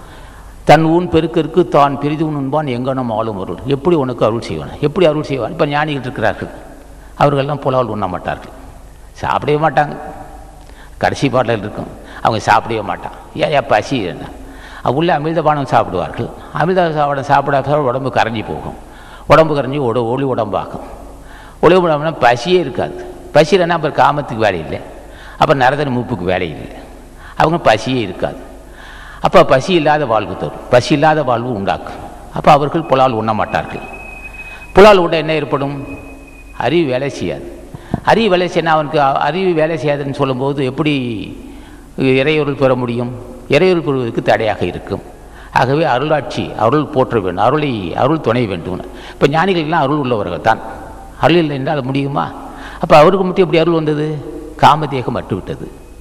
தன் ஊன் பெருக்கிற்கு தான் பெரிது உண்பான் எங்கனம் ஆளும் அருள் எப்படி உனக்கு அருள் செய்வான் எப்படி அருள் செய்வான் இப்போ ஞானிகள் இருக்கிறார்கள் அவர்களெல்லாம் புலால் உண்ண மாட்டார்கள் சாப்பிடவே மாட்டாங்க கடைசி பாட்டில் இருக்கும் அவங்க சாப்பிடவே மாட்டான் ஏன் ஏன் பசி என்ன உள்ள அமிர்தபானம் சாப்பிடுவார்கள் அமிர்த சாப்பிட சாப்பிட சாப்பிட உடம்பு கரைஞ்சி போகும் உடம்பு கரைஞ்சி உட ஒளி உடம்பாகும் ஒளி உடம்புனா பசியே இருக்காது பசி இல்லைன்னா அப்புறம் காமத்துக்கு வேலை இல்லை அப்புறம் நரதன மூப்புக்கு வேலை இல்லை அவங்க பசியே இருக்காது அப்போ பசி இல்லாத வாழ்வு தரும் பசி இல்லாத வாழ்வு உண்டாக்கும் அப்போ அவர்கள் புலால் உண்ண மாட்டார்கள் புலால் உண்ட என்ன ஏற்படும் அறிவு வேலை செய்யாது அறிவு வேலை செய்யணும் அவனுக்கு அ- அறிவு வேலை செய்யாதுன்னு சொல்லும்போது எப்படி இறையொருள் பெற முடியும் இறையொருள் பெறுவதற்கு தடையாக இருக்கும் ஆகவே அருளாட்சி அருள் போற்ற வேண்டும் அருளை அருள் துணை வேண்டும் இப்போ ஞானிகளுக்கெல்லாம் அருள் உள்ளவர்கள் தான் அருள் இல்லை என்றால் முடியுமா அப்போ அவருக்கு மட்டும் எப்படி அருள் வந்தது காமதேகம் மட்டு விட்டது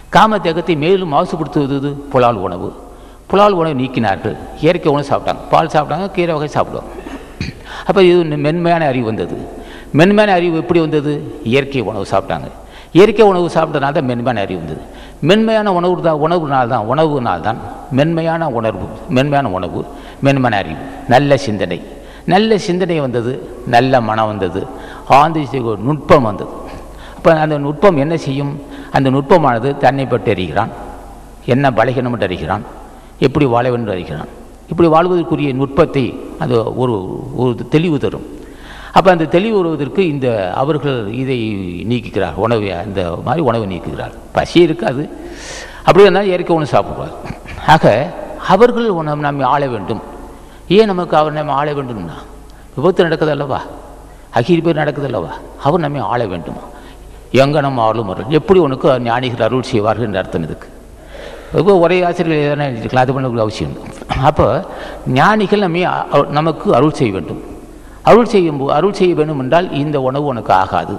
காமத்தேகத்தை மேலும் மாசுபடுத்துவது புலால் உணவு புலால் உணவு நீக்கினார்கள் இயற்கை உணவு சாப்பிட்டாங்க பால் சாப்பிட்டாங்க கீரை வகை சாப்பிடுவாங்க அப்போ இது மென்மையான அறிவு வந்தது மென்மையான அறிவு எப்படி வந்தது இயற்கை உணவு சாப்பிட்டாங்க இயற்கை உணவு சாப்பிட்டனால தான் மென்மையான அறிவு வந்தது மென்மையான உணவு தான் உணவுனால் தான் உணவுனால் தான் மென்மையான உணர்வு மென்மையான உணவு மென்மையான அறிவு நல்ல சிந்தனை நல்ல சிந்தனை வந்தது நல்ல மனம் வந்தது ஆந்தி நுட்பம் வந்தது அப்போ அந்த நுட்பம் என்ன செய்யும் அந்த நுட்பமானது தன்னை பற்றி அறிகிறான் என்ன பலகீனம் என்று அறிகிறான் எப்படி வாழ வேண்டும் அறிகிறான் இப்படி வாழ்வதற்குரிய நுட்பத்தை அது ஒரு ஒரு தெளிவு தரும் அப்போ அந்த தெளிவு வருவதற்கு இந்த அவர்கள் இதை நீக்குகிறார் உணவை அந்த மாதிரி உணவை நீக்குகிறார் பசி இருக்காது அப்படி இருந்தாலும் இயற்கை உணவு சாப்பிடுவார் ஆக அவர்கள் உணவு நம்மை ஆள வேண்டும் ஏன் நமக்கு அவர் நம்ம ஆள வேண்டும்னா விபத்து நடக்குது அல்லவா அகிரி பேர் நடக்குது அல்லவா அவர் நம்மை ஆள வேண்டுமா எங்கே நம்ம ஆளும் வரும் எப்படி உனக்கு ஞானிகள் அருள் செய்வார்கள் என்ற அர்த்தம் இதுக்கு இப்போ ஒரே ஆசிரியர்கள் எதனா எழுதிக்கலாம் அது பண்ண அவசியம் இல்லை அப்போ ஞானிகள் நம்மை அ- நமக்கு அருள் செய்ய வேண்டும் அருள் செய்யும் போ- அருள் செய்ய வேண்டும் என்றால் இந்த உணவு உனக்கு ஆகாது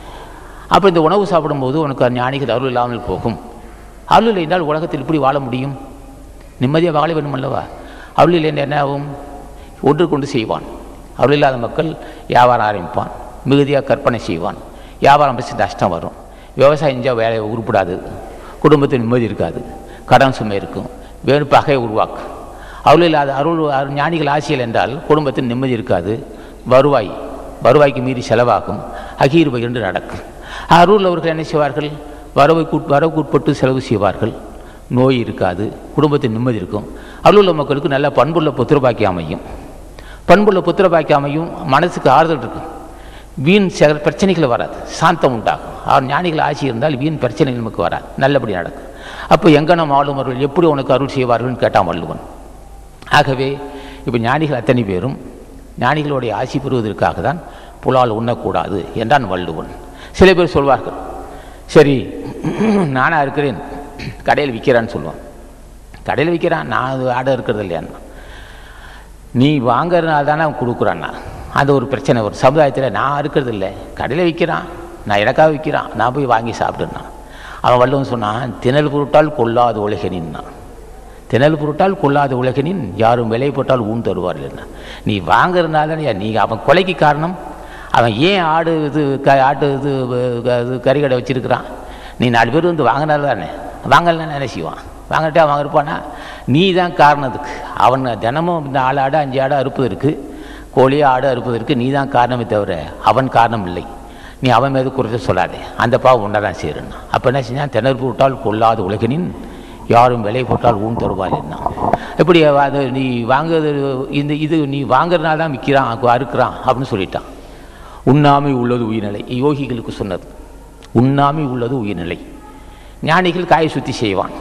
அப்போ இந்த உணவு சாப்பிடும்போது உனக்கு அந்த ஞானிகள் அருள் இல்லாமல் போகும் அருள் இல்லை என்றால் உலகத்தில் இப்படி வாழ முடியும் நிம்மதியாக வாழ வேண்டும் அல்லவா அருள் இல்லை என்றால் என்ன ஆகும் ஒன்று கொண்டு செய்வான் அருள் இல்லாத மக்கள் வியாபாரம் ஆரம்பிப்பான் மிகுதியாக கற்பனை செய்வான் வியாபாரம் பற்றி நஷ்டம் வரும் விவசாயம் செஞ்சால் வேலை உருப்படாது குடும்பத்தில் நிம்மதி இருக்காது கடன் சுமை இருக்கும் வேறு பகையை உருவாக்கும் அருள் இல்லாத அருள் அருள் ஞானிகள் ஆசியல் என்றால் குடும்பத்தில் நிம்மதி இருக்காது வருவாய் வருவாய்க்கு மீறி செலவாகும் அகீர்வை என்று நடக்கும் அருள் அவர்கள் என்ன செய்வார்கள் வரவுக்கு உட்- வரவுக்கு உட்பட்டு செலவு செய்வார்கள் நோய் இருக்காது குடும்பத்தில் நிம்மதி இருக்கும் அருளுள்ள மக்களுக்கு நல்ல பண்புள்ள புத்திரபாக்கி அமையும் பண்புள்ள புத்திரபாக்கி அமையும் மனசுக்கு ஆறுதல் இருக்கும் வீண் சில பிரச்சனைகள் வராது சாந்தம் உண்டாகும் அவர் ஞானிகள் ஆட்சி இருந்தால் வீண் பிரச்சனைகள் நமக்கு வராது நல்லபடி நடக்கும் அப்போ எங்கனம் ஆளுமர்கள் எப்படி உனக்கு அருள் செய்வார்கள்னு கேட்டான் வள்ளுவன் ஆகவே இப்போ ஞானிகள் அத்தனை பேரும் ஞானிகளுடைய ஆசி பெறுவதற்காக தான் புலால் உண்ணக்கூடாது என்றான் வள்ளுவன் சில பேர் சொல்வார்கள் சரி நானாக இருக்கிறேன் கடையில் விற்கிறான்னு சொல்லுவான் கடையில் விற்கிறான் நான் அது ஆடை இருக்கிறது இல்லையான்னா நீ வாங்குறதுனால தானே அவன் கொடுக்குறான்னா அந்த ஒரு பிரச்சனை ஒரு சமுதாயத்தில் நான் இருக்கிறது இல்லை கடையில் விற்கிறான் நான் எனக்காக விற்கிறான் நான் போய் வாங்கி சாப்பிடுனா அவன் வள்ளுவன் சொன்னான் திணல் பொருட்டால் கொல்லாத உலகனின்னா திணல் பொருட்டால் கொல்லாத உலகனின் யாரும் விலை போட்டால் ஊன் தருவார்கள் என்ன நீ வாங்குறதுனால நீ அவன் கொலைக்கு காரணம் அவன் ஏன் ஆடு இது க ஆட்டு இது க- இது கறிக்கடை வச்சிருக்கிறான் நீ நாலு பேர் வந்து வாங்கினால தானே வாங்கலாம் என்ன செய்வான் வாங்கிட்டா அவன் இருப்பானா நீ தான் காரணத்துக்கு அவன் தினமும் இந்த ஆடு ஆடு அஞ்சு ஆடு அறுப்பதற்கு கோழி ஆடு அறுப்பதற்கு நீ தான் காரணமே தவிர அவன் காரணம் இல்லை நீ அவன் மீது குறைத்து சொல்லாதே அந்த பாவம் உண்டை தான் சேருன்னா அப்போ என்ன செஞ்சான் திணறு போட்டால் கொல்லாத உலகினின் யாரும் விலை போட்டால் ஊன் தருவாள் என்ன இப்படி அது நீ வாங்குறது இந்த இது நீ வாங்குறதுனால தான் விற்கிறான் அறுக்கிறான் அப்படின்னு சொல்லிட்டான் உண்ணாமை உள்ளது உயிர்நிலை யோகிகளுக்கு சொன்னது உண்ணாமை உள்ளது உயிர்நிலை ஞானிகள் காயை சுத்தி செய்வான்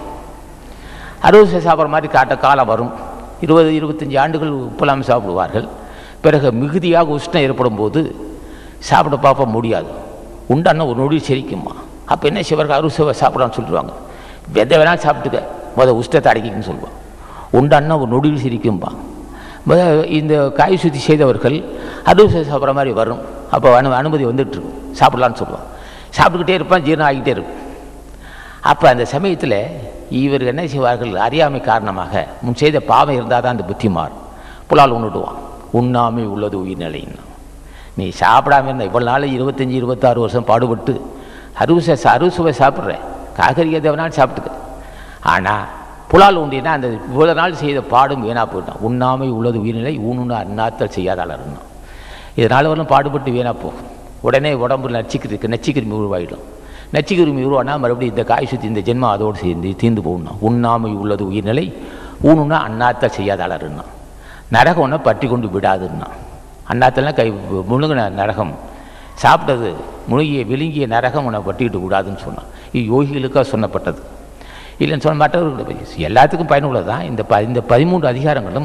அறுபது சாப்பிட்ற மாதிரி காட்ட காலம் வரும் இருபது இருபத்தஞ்சி ஆண்டுகள் உப்பெல்லாம் சாப்பிடுவார்கள் பிறகு மிகுதியாக உஷ்ணம் ஏற்படும் போது சாப்பிட பார்ப்ப முடியாது உண்டான ஒரு நொடி செரிக்குமா அப்போ என்ன செய்வார்கள் அறுசுவை சாப்பிடான்னு சொல்லிடுவாங்க எதை வேணாலும் சாப்பிட்டுக்க முத உஷ்டத்தை அடக்கிக்குன்னு சொல்லுவான் உண்டான ஒரு நொடியில் சிரிக்கும்பா முத இந்த காய் சுத்தி செய்தவர்கள் அறுசுவை சாப்பிட்ற மாதிரி வரும் அப்போ அனு அனுமதி வந்துட்டு இருக்கும் சாப்பிடலான்னு சொல்லுவான் சாப்பிட்டுக்கிட்டே இருப்பான் ஜீரணம் ஆகிட்டே இருக்கும் அப்போ அந்த சமயத்தில் இவர் என்ன செய்வார்கள் அறியாமை காரணமாக முன் செய்த பாவம் இருந்தால் தான் அந்த புத்தி மாறும் புலால் உண்ணுடுவான் உண்ணாமை உள்ளது உயிர்நிலைன்னா நீ சாப்பிடாம இருந்த இவ்வளோ நாள் இருபத்தஞ்சி இருபத்தாறு வருஷம் பாடுபட்டு அறுசுவை அறுசுவை சாப்பிட்ற காய்கறி எதை வேணாலும் சாப்பிட்டுக்க ஆனால் புலால் உண்டினா அந்த இவ்வளோ நாள் செய்த பாடும் வீணாக போயிட்டான் உண்ணாமை உள்ளது உயிர்நிலை ஊனுன்னு அந்நாத்தல் செய்யாதால் இருந்தான் இதனால் வரலும் பாடுபட்டு வீணாக போகும் உடனே உடம்பு நச்சுக்கிருக்கு நச்சுக்கிருமி உருவாயிடும் நச்சுக்கிருமி உருவானா மறுபடியும் இந்த காய் சுற்றி இந்த ஜென்மம் அதோடு சேர்ந்து தீர்ந்து போகணும் உண்ணாமை உள்ளது உயிர்நிலை ஊனுன்னா அந்நாத்தல் செய்யாதால் இருந்தான் நரகம் ஒன்றை பற்றி கொண்டு விடாதுன்னா அண்ணாத்தெல்லாம் கை முழுங்கின நரகம் சாப்பிட்டது முழுகிய விழுங்கிய நரகம் உன்னை பட்டிக்கிட்டு விடாதுன்னு சொன்னான் இது யோகிகளுக்காக சொன்னப்பட்டது இல்லைன்னு சொன்ன மற்றவர்களுக்கு எல்லாத்துக்கும் பயனுள்ளது தான் இந்த ப இந்த பதிமூன்று அதிகாரங்களும்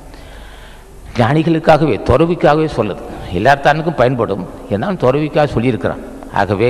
ஞானிகளுக்காகவே துறவிக்காகவே சொல்லுது எல்லாத்தானுக்கும் பயன்படும் என்னாலும் துறவிக்காக சொல்லியிருக்கிறான் ஆகவே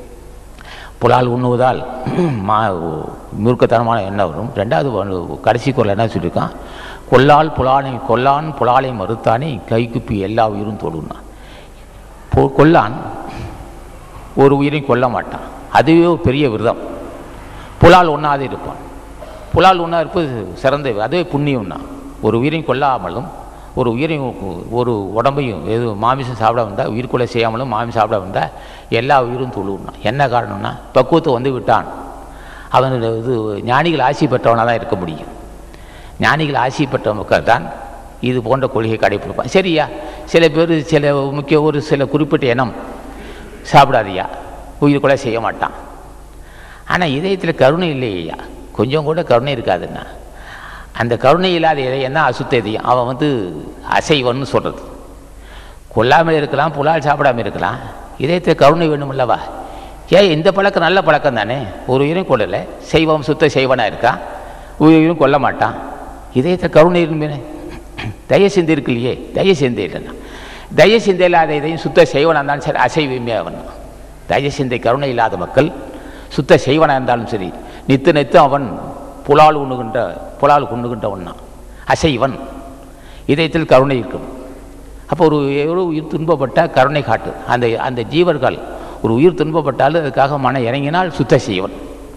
புலால் உண்ணுவதால் மா மூர்க்கத்தனமான எண்ணம் வரும் ரெண்டாவது வந்து கடைசி குரல் என்ன சொல்லியிருக்கான் கொல்லால் புலானை கொல்லான் புலாலை மறுத்தானே கைக்குப்பி எல்லா உயிரும் தொடுனா பொ- கொல்லான் ஒரு உயிரையும் கொல்ல மாட்டான் அதுவே ஒரு பெரிய விரதம் புலால் உண்ணாது இருப்பான் புலால் உண்ணா இருப்பது சிறந்த அதுவே புண்ணியம்னா ஒரு உயிரையும் கொல்லாமலும் ஒரு உயிரையும் ஒரு உடம்பையும் எது மாமிசம் சாப்பிட வந்தால் உயிர் கொலை செய்யாமலும் மாமிசம் சாப்பிட வந்தால் எல்லா உயிரும் தொழுவுனா என்ன காரணம்னா பக்குவத்தை வந்து விட்டான் அவன் இது ஞானிகள் ஆசி பெற்றவனாக தான் இருக்க முடியும் ஞானிகள் ஆசி பெற்ற மக்கள் தான் இது போன்ற கொள்கையை கடைப்பிடிப்பான் சரியா சில பேர் சில முக்கிய ஒரு சில குறிப்பிட்ட இனம் சாப்பிடாதியா உயிர் கொலை செய்ய மாட்டான் ஆனால் இதயத்தில் கருணை இல்லையா கொஞ்சம் கூட கருணை இருக்காதுன்னா அந்த கருணை இல்லாத இதயம் தான் அசுத்த இதயம் அவன் வந்து அசைவன்னு சொல்கிறது கொல்லாமல் இருக்கலாம் புலால் சாப்பிடாம இருக்கலாம் இதயத்தில் கருணை வேணுமில்லவா ஏன் இந்த பழக்கம் நல்ல பழக்கம் தானே ஒரு உயிரும் கொள்ளலை செய்வம் சுத்த செய்வனாக இருக்கான் உயிரும் கொல்ல மாட்டான் இதயத்தில் கருணை இருமே தய சிந்தை இருக்கு இல்லையே தய சிந்தை இல்லைன்னா தய சிந்தை இல்லாத இதையும் சுத்த செய்வனாக இருந்தாலும் சரி அசைவமே அவன் தய சிந்தை கருணை இல்லாத மக்கள் சுத்த செய்வனாக இருந்தாலும் சரி நித்து நித்து அவன் புலால் உண்ணுகின்ற புலால் உண்ணுகின்றவன் தான் அசைவன் இதயத்தில் கருணை இருக்கும் அப்போ ஒரு ஒரு உயிர் துன்பப்பட்ட கருணை காட்டு அந்த அந்த ஜீவர்கள் ஒரு உயிர் துன்பப்பட்டாலும் அதுக்காக மன இறங்கினால் சுத்த செய்வன்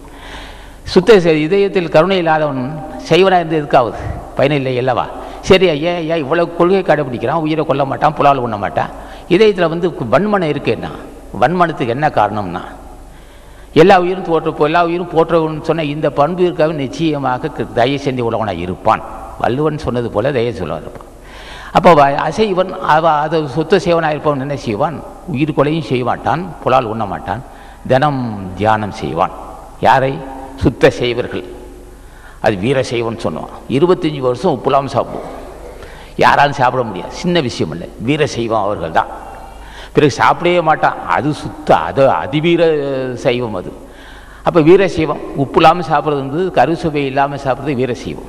சுத்த செய்- இதயத்தில் கருணை இல்லாதவன் செய்வனாக இருந்து எதுக்காவது பயனில்லை அல்லவா சரி ஏன் ஏன் இவ்வளோ கொள்கை கடைபிடிக்கிறான் உயிரை கொல்ல மாட்டான் புலால் உண்ண மாட்டான் இதயத்தில் வந்து வன்மனம் இருக்கேன்னா வன்மனத்துக்கு என்ன காரணம்னா எல்லா உயிரும் போற்ற எல்லா உயிரும் போற்றவன் சொன்ன இந்த பண்பு இருக்காக நிச்சயமாக க- தயை செஞ்சு உள்ளவனாக இருப்பான் வள்ளுவன் சொன்னது போல தயை சொல்ல இருப்பான் அப்போ வ- அசைவன் அவ அதை சொத்து செய்வனாக இருப்பவன் என்ன செய்வான் உயிர் கொலையும் செய்ய மாட்டான் புலால் உண்ண மாட்டான் தினம் தியானம் செய்வான் யாரை சுத்த செய்வர்கள் அது வீர செய்வன் சொல்லுவான் இருபத்தஞ்சி வருஷம் உப்புலாம் சாப்பிடுவோம் யாராலும் சாப்பிட முடியாது சின்ன விஷயம் இல்லை வீர செய்வம் அவர்கள் தான் பிறகு சாப்பிடவே மாட்டான் அது சுத்த அது அதிவீர சைவம் அது அப்போ வீர சைவம் உப்பு இல்லாமல் சாப்பிட்றது வந்து கருசுவை இல்லாமல் சாப்பிட்றது வீர சைவம்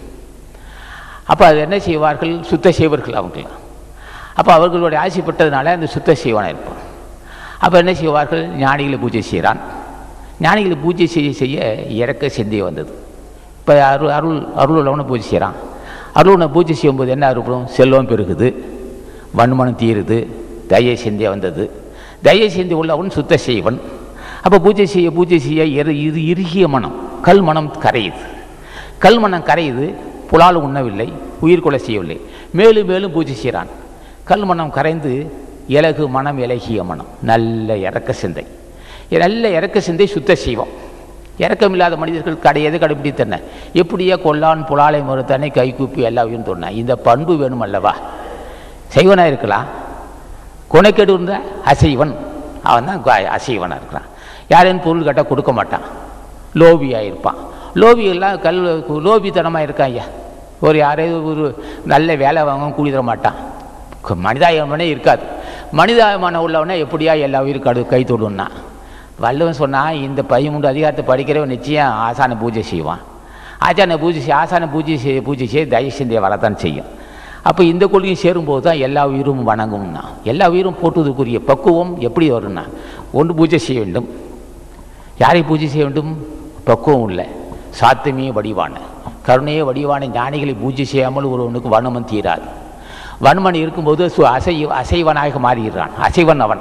அப்போ அது என்ன செய்வார்கள் சுத்த செய்வர்கள் அவங்களாம் அப்போ அவர்களுடைய ஆசைப்பட்டதுனால அந்த சுத்த செய்வனாக இருப்பான் அப்போ என்ன செய்வார்கள் ஞானிகளை பூஜை செய்கிறான் ஞானிகளை பூஜை செய்ய செய்ய இறக்க சிந்தை வந்தது இப்போ அருள் அருள் அருள் உள்ளவனை பூஜை செய்கிறான் அருள் உன்னை பூஜை செய்யும்போது என்ன அருளும் செல்வம் பெருகுது வன்மனம் தீருது தய சிந்தை வந்தது தய சிந்தை உள்ளவன் சுத்த செய்வன் அப்போ பூஜை செய்ய பூஜை செய்ய இரு இரு இறுகிய மனம் கல் மனம் கரையுது கல் மனம் கரையுது புலால் உண்ணவில்லை உயிர் கொலை செய்யவில்லை மேலும் மேலும் பூஜை செய்கிறான் கல் மனம் கரைந்து இலகு மனம் இலகிய மனம் நல்ல இறக்க சிந்தை நல்ல இறக்க சிந்தை சுத்த செய்வம் இறக்கமில்லாத மனிதர்கள் கடை எது கடைபிடித்தன எப்படியே கொல்லான் புலாலை மறுத்தானே கை கூப்பி எல்லாவையும் சொன்னான் இந்த பண்பு வேணும் அல்லவா செய்வனாக இருக்கலாம் குணைக்கெடு இருந்த அசைவன் அவன் தான் க- அசைவனாக இருக்கிறான் யாரையும் பொருள் கேட்டால் கொடுக்க மாட்டான் லோபியாக இருப்பான் லோபி எல்லாம் கல் லோபித்தனமாக இருக்கான் ஐயா ஒரு யாரையும் ஒரு நல்ல வேலை வாங்க கூலி தர மாட்டான் க- மனிதாபிமானமே இருக்காது மனிதாபிமானம் உள்ளவனே எப்படியா எல்லா உயிருக்கு கடு கை தொடுன்னா வள்ளுவன் சொன்னால் இந்த பதிமூன்று அதிகாரத்தை படிக்கிறவன் நிச்சயம் ஆசான பூஜை செய்வான் ஆசான பூஜை செய் ஆசான பூஜை செய்ய பூஜை செய்ய தயவு சிந்தையை வரத்தான் செய்யும் அப்போ இந்த கொள்கையும் சேரும்போது தான் எல்லா உயிரும் வணங்கும்னா எல்லா உயிரும் போட்டுவதற்குரிய பக்குவம் எப்படி வரும்னா ஒன்று பூஜை செய்ய வேண்டும் யாரை பூஜை செய்ய வேண்டும் பக்குவம் இல்லை சாத்தமே வடிவான கருணையே வடிவான ஞானிகளை பூஜை செய்யாமல் ஒருவனுக்கு வன்மம் தீராது வன்மன் இருக்கும்போது சு- அசை அசைவனாக மாறுகிறான் அசைவன் அவன்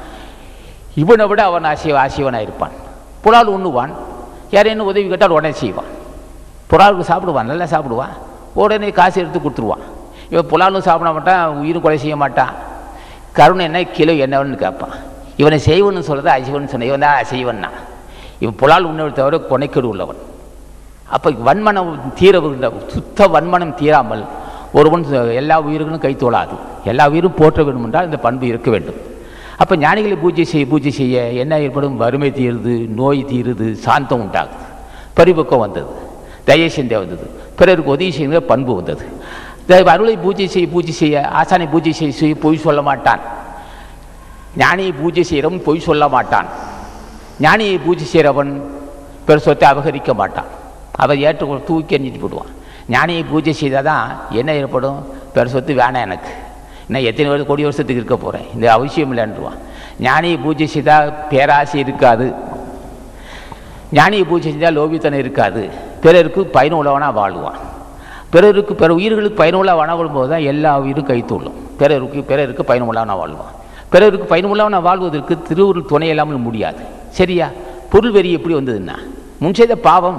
இவனை விட அவன் அசைவ அசைவனாக இருப்பான் புலால் உண்ணுவான் யாரேனும் உதவி கேட்டால் உடனே செய்வான் புலாலுக்கு சாப்பிடுவான் நல்லா சாப்பிடுவான் உடனே காசு எடுத்து கொடுத்துருவான் இவன் புலாலும் சாப்பிட மாட்டான் உயிரும் கொலை செய்ய மாட்டான் கருணை என்ன கிலோ என்னவன்னு கேட்பான் இவனை செய்வன்னு சொல்கிறது அசைவன் சொன்ன இவன் தான் அசைவன்னா இவன் புலால் உண்ணவை தவிர கொனைக்கெடு உள்ளவன் அப்போ வன்மனம் தீர விருந்த சுத்த வன்மனம் தீராமல் ஒருவன் எல்லா உயிர்களும் கை தோளாது எல்லா உயிரும் போற்ற வேண்டும் என்றால் இந்த பண்பு இருக்க வேண்டும் அப்போ ஞானிகளை பூஜை செய்ய பூஜை செய்ய என்ன ஏற்படும் வறுமை தீருது நோய் தீருது சாந்தம் உண்டாகுது பரிபக்குவம் வந்தது தய சிந்தை வந்தது பிறருக்கு உதவி செய்கிற பண்பு வந்தது இந்த அருளை பூஜை செய்ய பூஜை செய்ய ஆசானை பூஜை செய்ய செய்ய பொய் சொல்ல மாட்டான் ஞானியை பூஜை செய்கிறவன் பொய் சொல்ல மாட்டான் ஞானியை பூஜை செய்கிறவன் பிற சொத்தை அபகரிக்க மாட்டான் அவன் ஏற்று தூக்கி எறிஞ்சிட்டு போடுவான் ஞானியை பூஜை செய்தால் தான் என்ன ஏற்படும் பிற சொத்து வேணாம் எனக்கு இன்னும் எத்தனை வருஷம் கோடி வருஷத்துக்கு இருக்க போகிறேன் இந்த அவசியம் இல்லைன்றுவான் ஞானியை பூஜை செய்தால் பேராசை இருக்காது ஞானியை பூஜை செஞ்சால் லோபித்தனம் இருக்காது பிறருக்கு பயனுள்ளவனாக வாழ்வான் பிறருக்கு பிற உயிர்களுக்கு பயனுள்ள வாழும்போது தான் எல்லா உயிரும் கைத்தூள்ளும் பிறருக்கு பிறருக்கு பயனுள்ளவனாக வாழ்வான் பிறருக்கு பயனுள்ளவனாக வாழ்வதற்கு திருவுருள் துணை இல்லாமல் முடியாது சரியா பொருள் வெறி எப்படி வந்ததுன்னா முன் செய்த பாவம்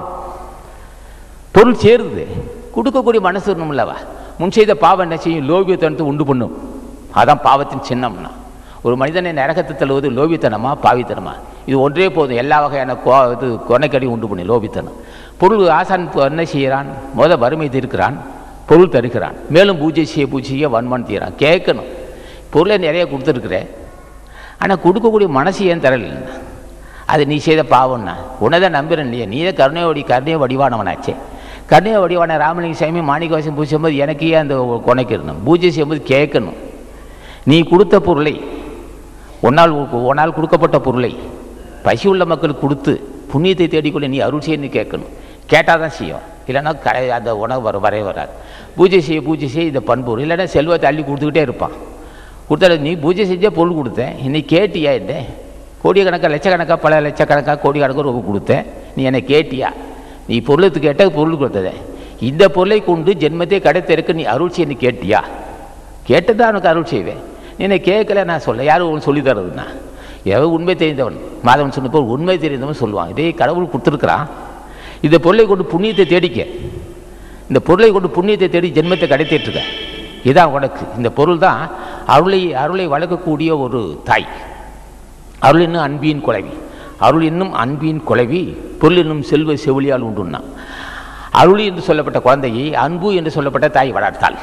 பொருள் சேருது கொடுக்கக்கூடிய மனசு இருக்கணும்லவா முன் செய்த பாவம் என்ன செய்யும் லோபியத்தனத்தை உண்டு பண்ணும் அதான் பாவத்தின் சின்னம்னா ஒரு மனிதனை நரகத்தை தள்ளுவது லோபித்தனமா பாவித்தனமா இது ஒன்றே போதும் எல்லா வகையான கோ இது கொனைக்கடி உண்டு பண்ணி லோபித்தனம் பொருள் ஆசான் இப்போ என்ன செய்கிறான் முத வறுமை தீர்க்கிறான் பொருள் தருகிறான் மேலும் பூஜை செய்ய பூஜை செய்ய வன்மன் தீரான் கேட்கணும் பொருளை நிறைய கொடுத்துருக்குறேன் ஆனால் கொடுக்கக்கூடிய மனசு ஏன் தரல அது நீ செய்த பாவம்னா உன்னதை நம்புறேன் இல்லையா நீ தான் கருணையோடி கருணையை வடிவானவனாச்சே கருணையை வடிவான ராமலிங்க சாமி மாணிக்கவாசம் பூஜை செய்யும்போது எனக்கு ஏன் அந்த கொனைக்கு இருக்கணும் பூஜை செய்யும்போது கேட்கணும் நீ கொடுத்த பொருளை உன்னால் உன்னால் கொடுக்கப்பட்ட பொருளை பசி உள்ள மக்களுக்கு கொடுத்து புண்ணியத்தை தேடிக்கொள்ள நீ அருள் செய்யன்னு கேட்கணும் கேட்டால் தான் செய்யும் இல்லைன்னா கடை அந்த உணவு வர வரவே வராது பூஜை செய்ய பூஜை செய்ய இந்த பண்பு வரும். இல்லைன்னா செல்வத்தை அள்ளி கொடுத்துக்கிட்டே இருப்பான் கொடுத்தா நீ பூஜை செஞ்சே பொருள் கொடுத்தேன் இன்னைக்கு கேட்டியா என்ன கோடிக்கணக்காக லட்சக்கணக்காக பல லட்சக்கணக்காக கோடிக்கணக்காக ரொம்ப கொடுத்தேன் நீ என்னை கேட்டியா நீ பொருளுக்கு கேட்ட பொருள் கொடுத்ததே இந்த பொருளை கொண்டு ஜென்மத்தை கிடைத்திருக்க நீ அருள் செய்யன்னு கேட்டியா கேட்டுதான் உனக்கு அருள் செய்வேன் நீ என்னை கேட்கல நான் சொல்ல யாரும் உனக்கு சொல்லி தரதுன்னா எவன் உண்மை தெரிந்தவன் மாதவன் சொன்னப்போ உண்மை தெரிந்தவன் சொல்லுவான் இதே கடவுள் கொடுத்துருக்குறான் இந்த பொருளை கொண்டு புண்ணியத்தை தேடிக்க இந்த பொருளை கொண்டு புண்ணியத்தை தேடி ஜென்மத்தை கிடைத்திட்டு இருக்க இதான் உனக்கு இந்த பொருள் தான் அருளை அருளை வளர்க்கக்கூடிய ஒரு தாய் அருள் என்னும் அன்பின் குலைவி அருள் என்னும் அன்பின் குலைவி பொருள் என்னும் செல்வ செவிலியால் உண்டுன்னா அருள் என்று சொல்லப்பட்ட குழந்தையை அன்பு என்று சொல்லப்பட்ட தாய் வளர்த்தாள்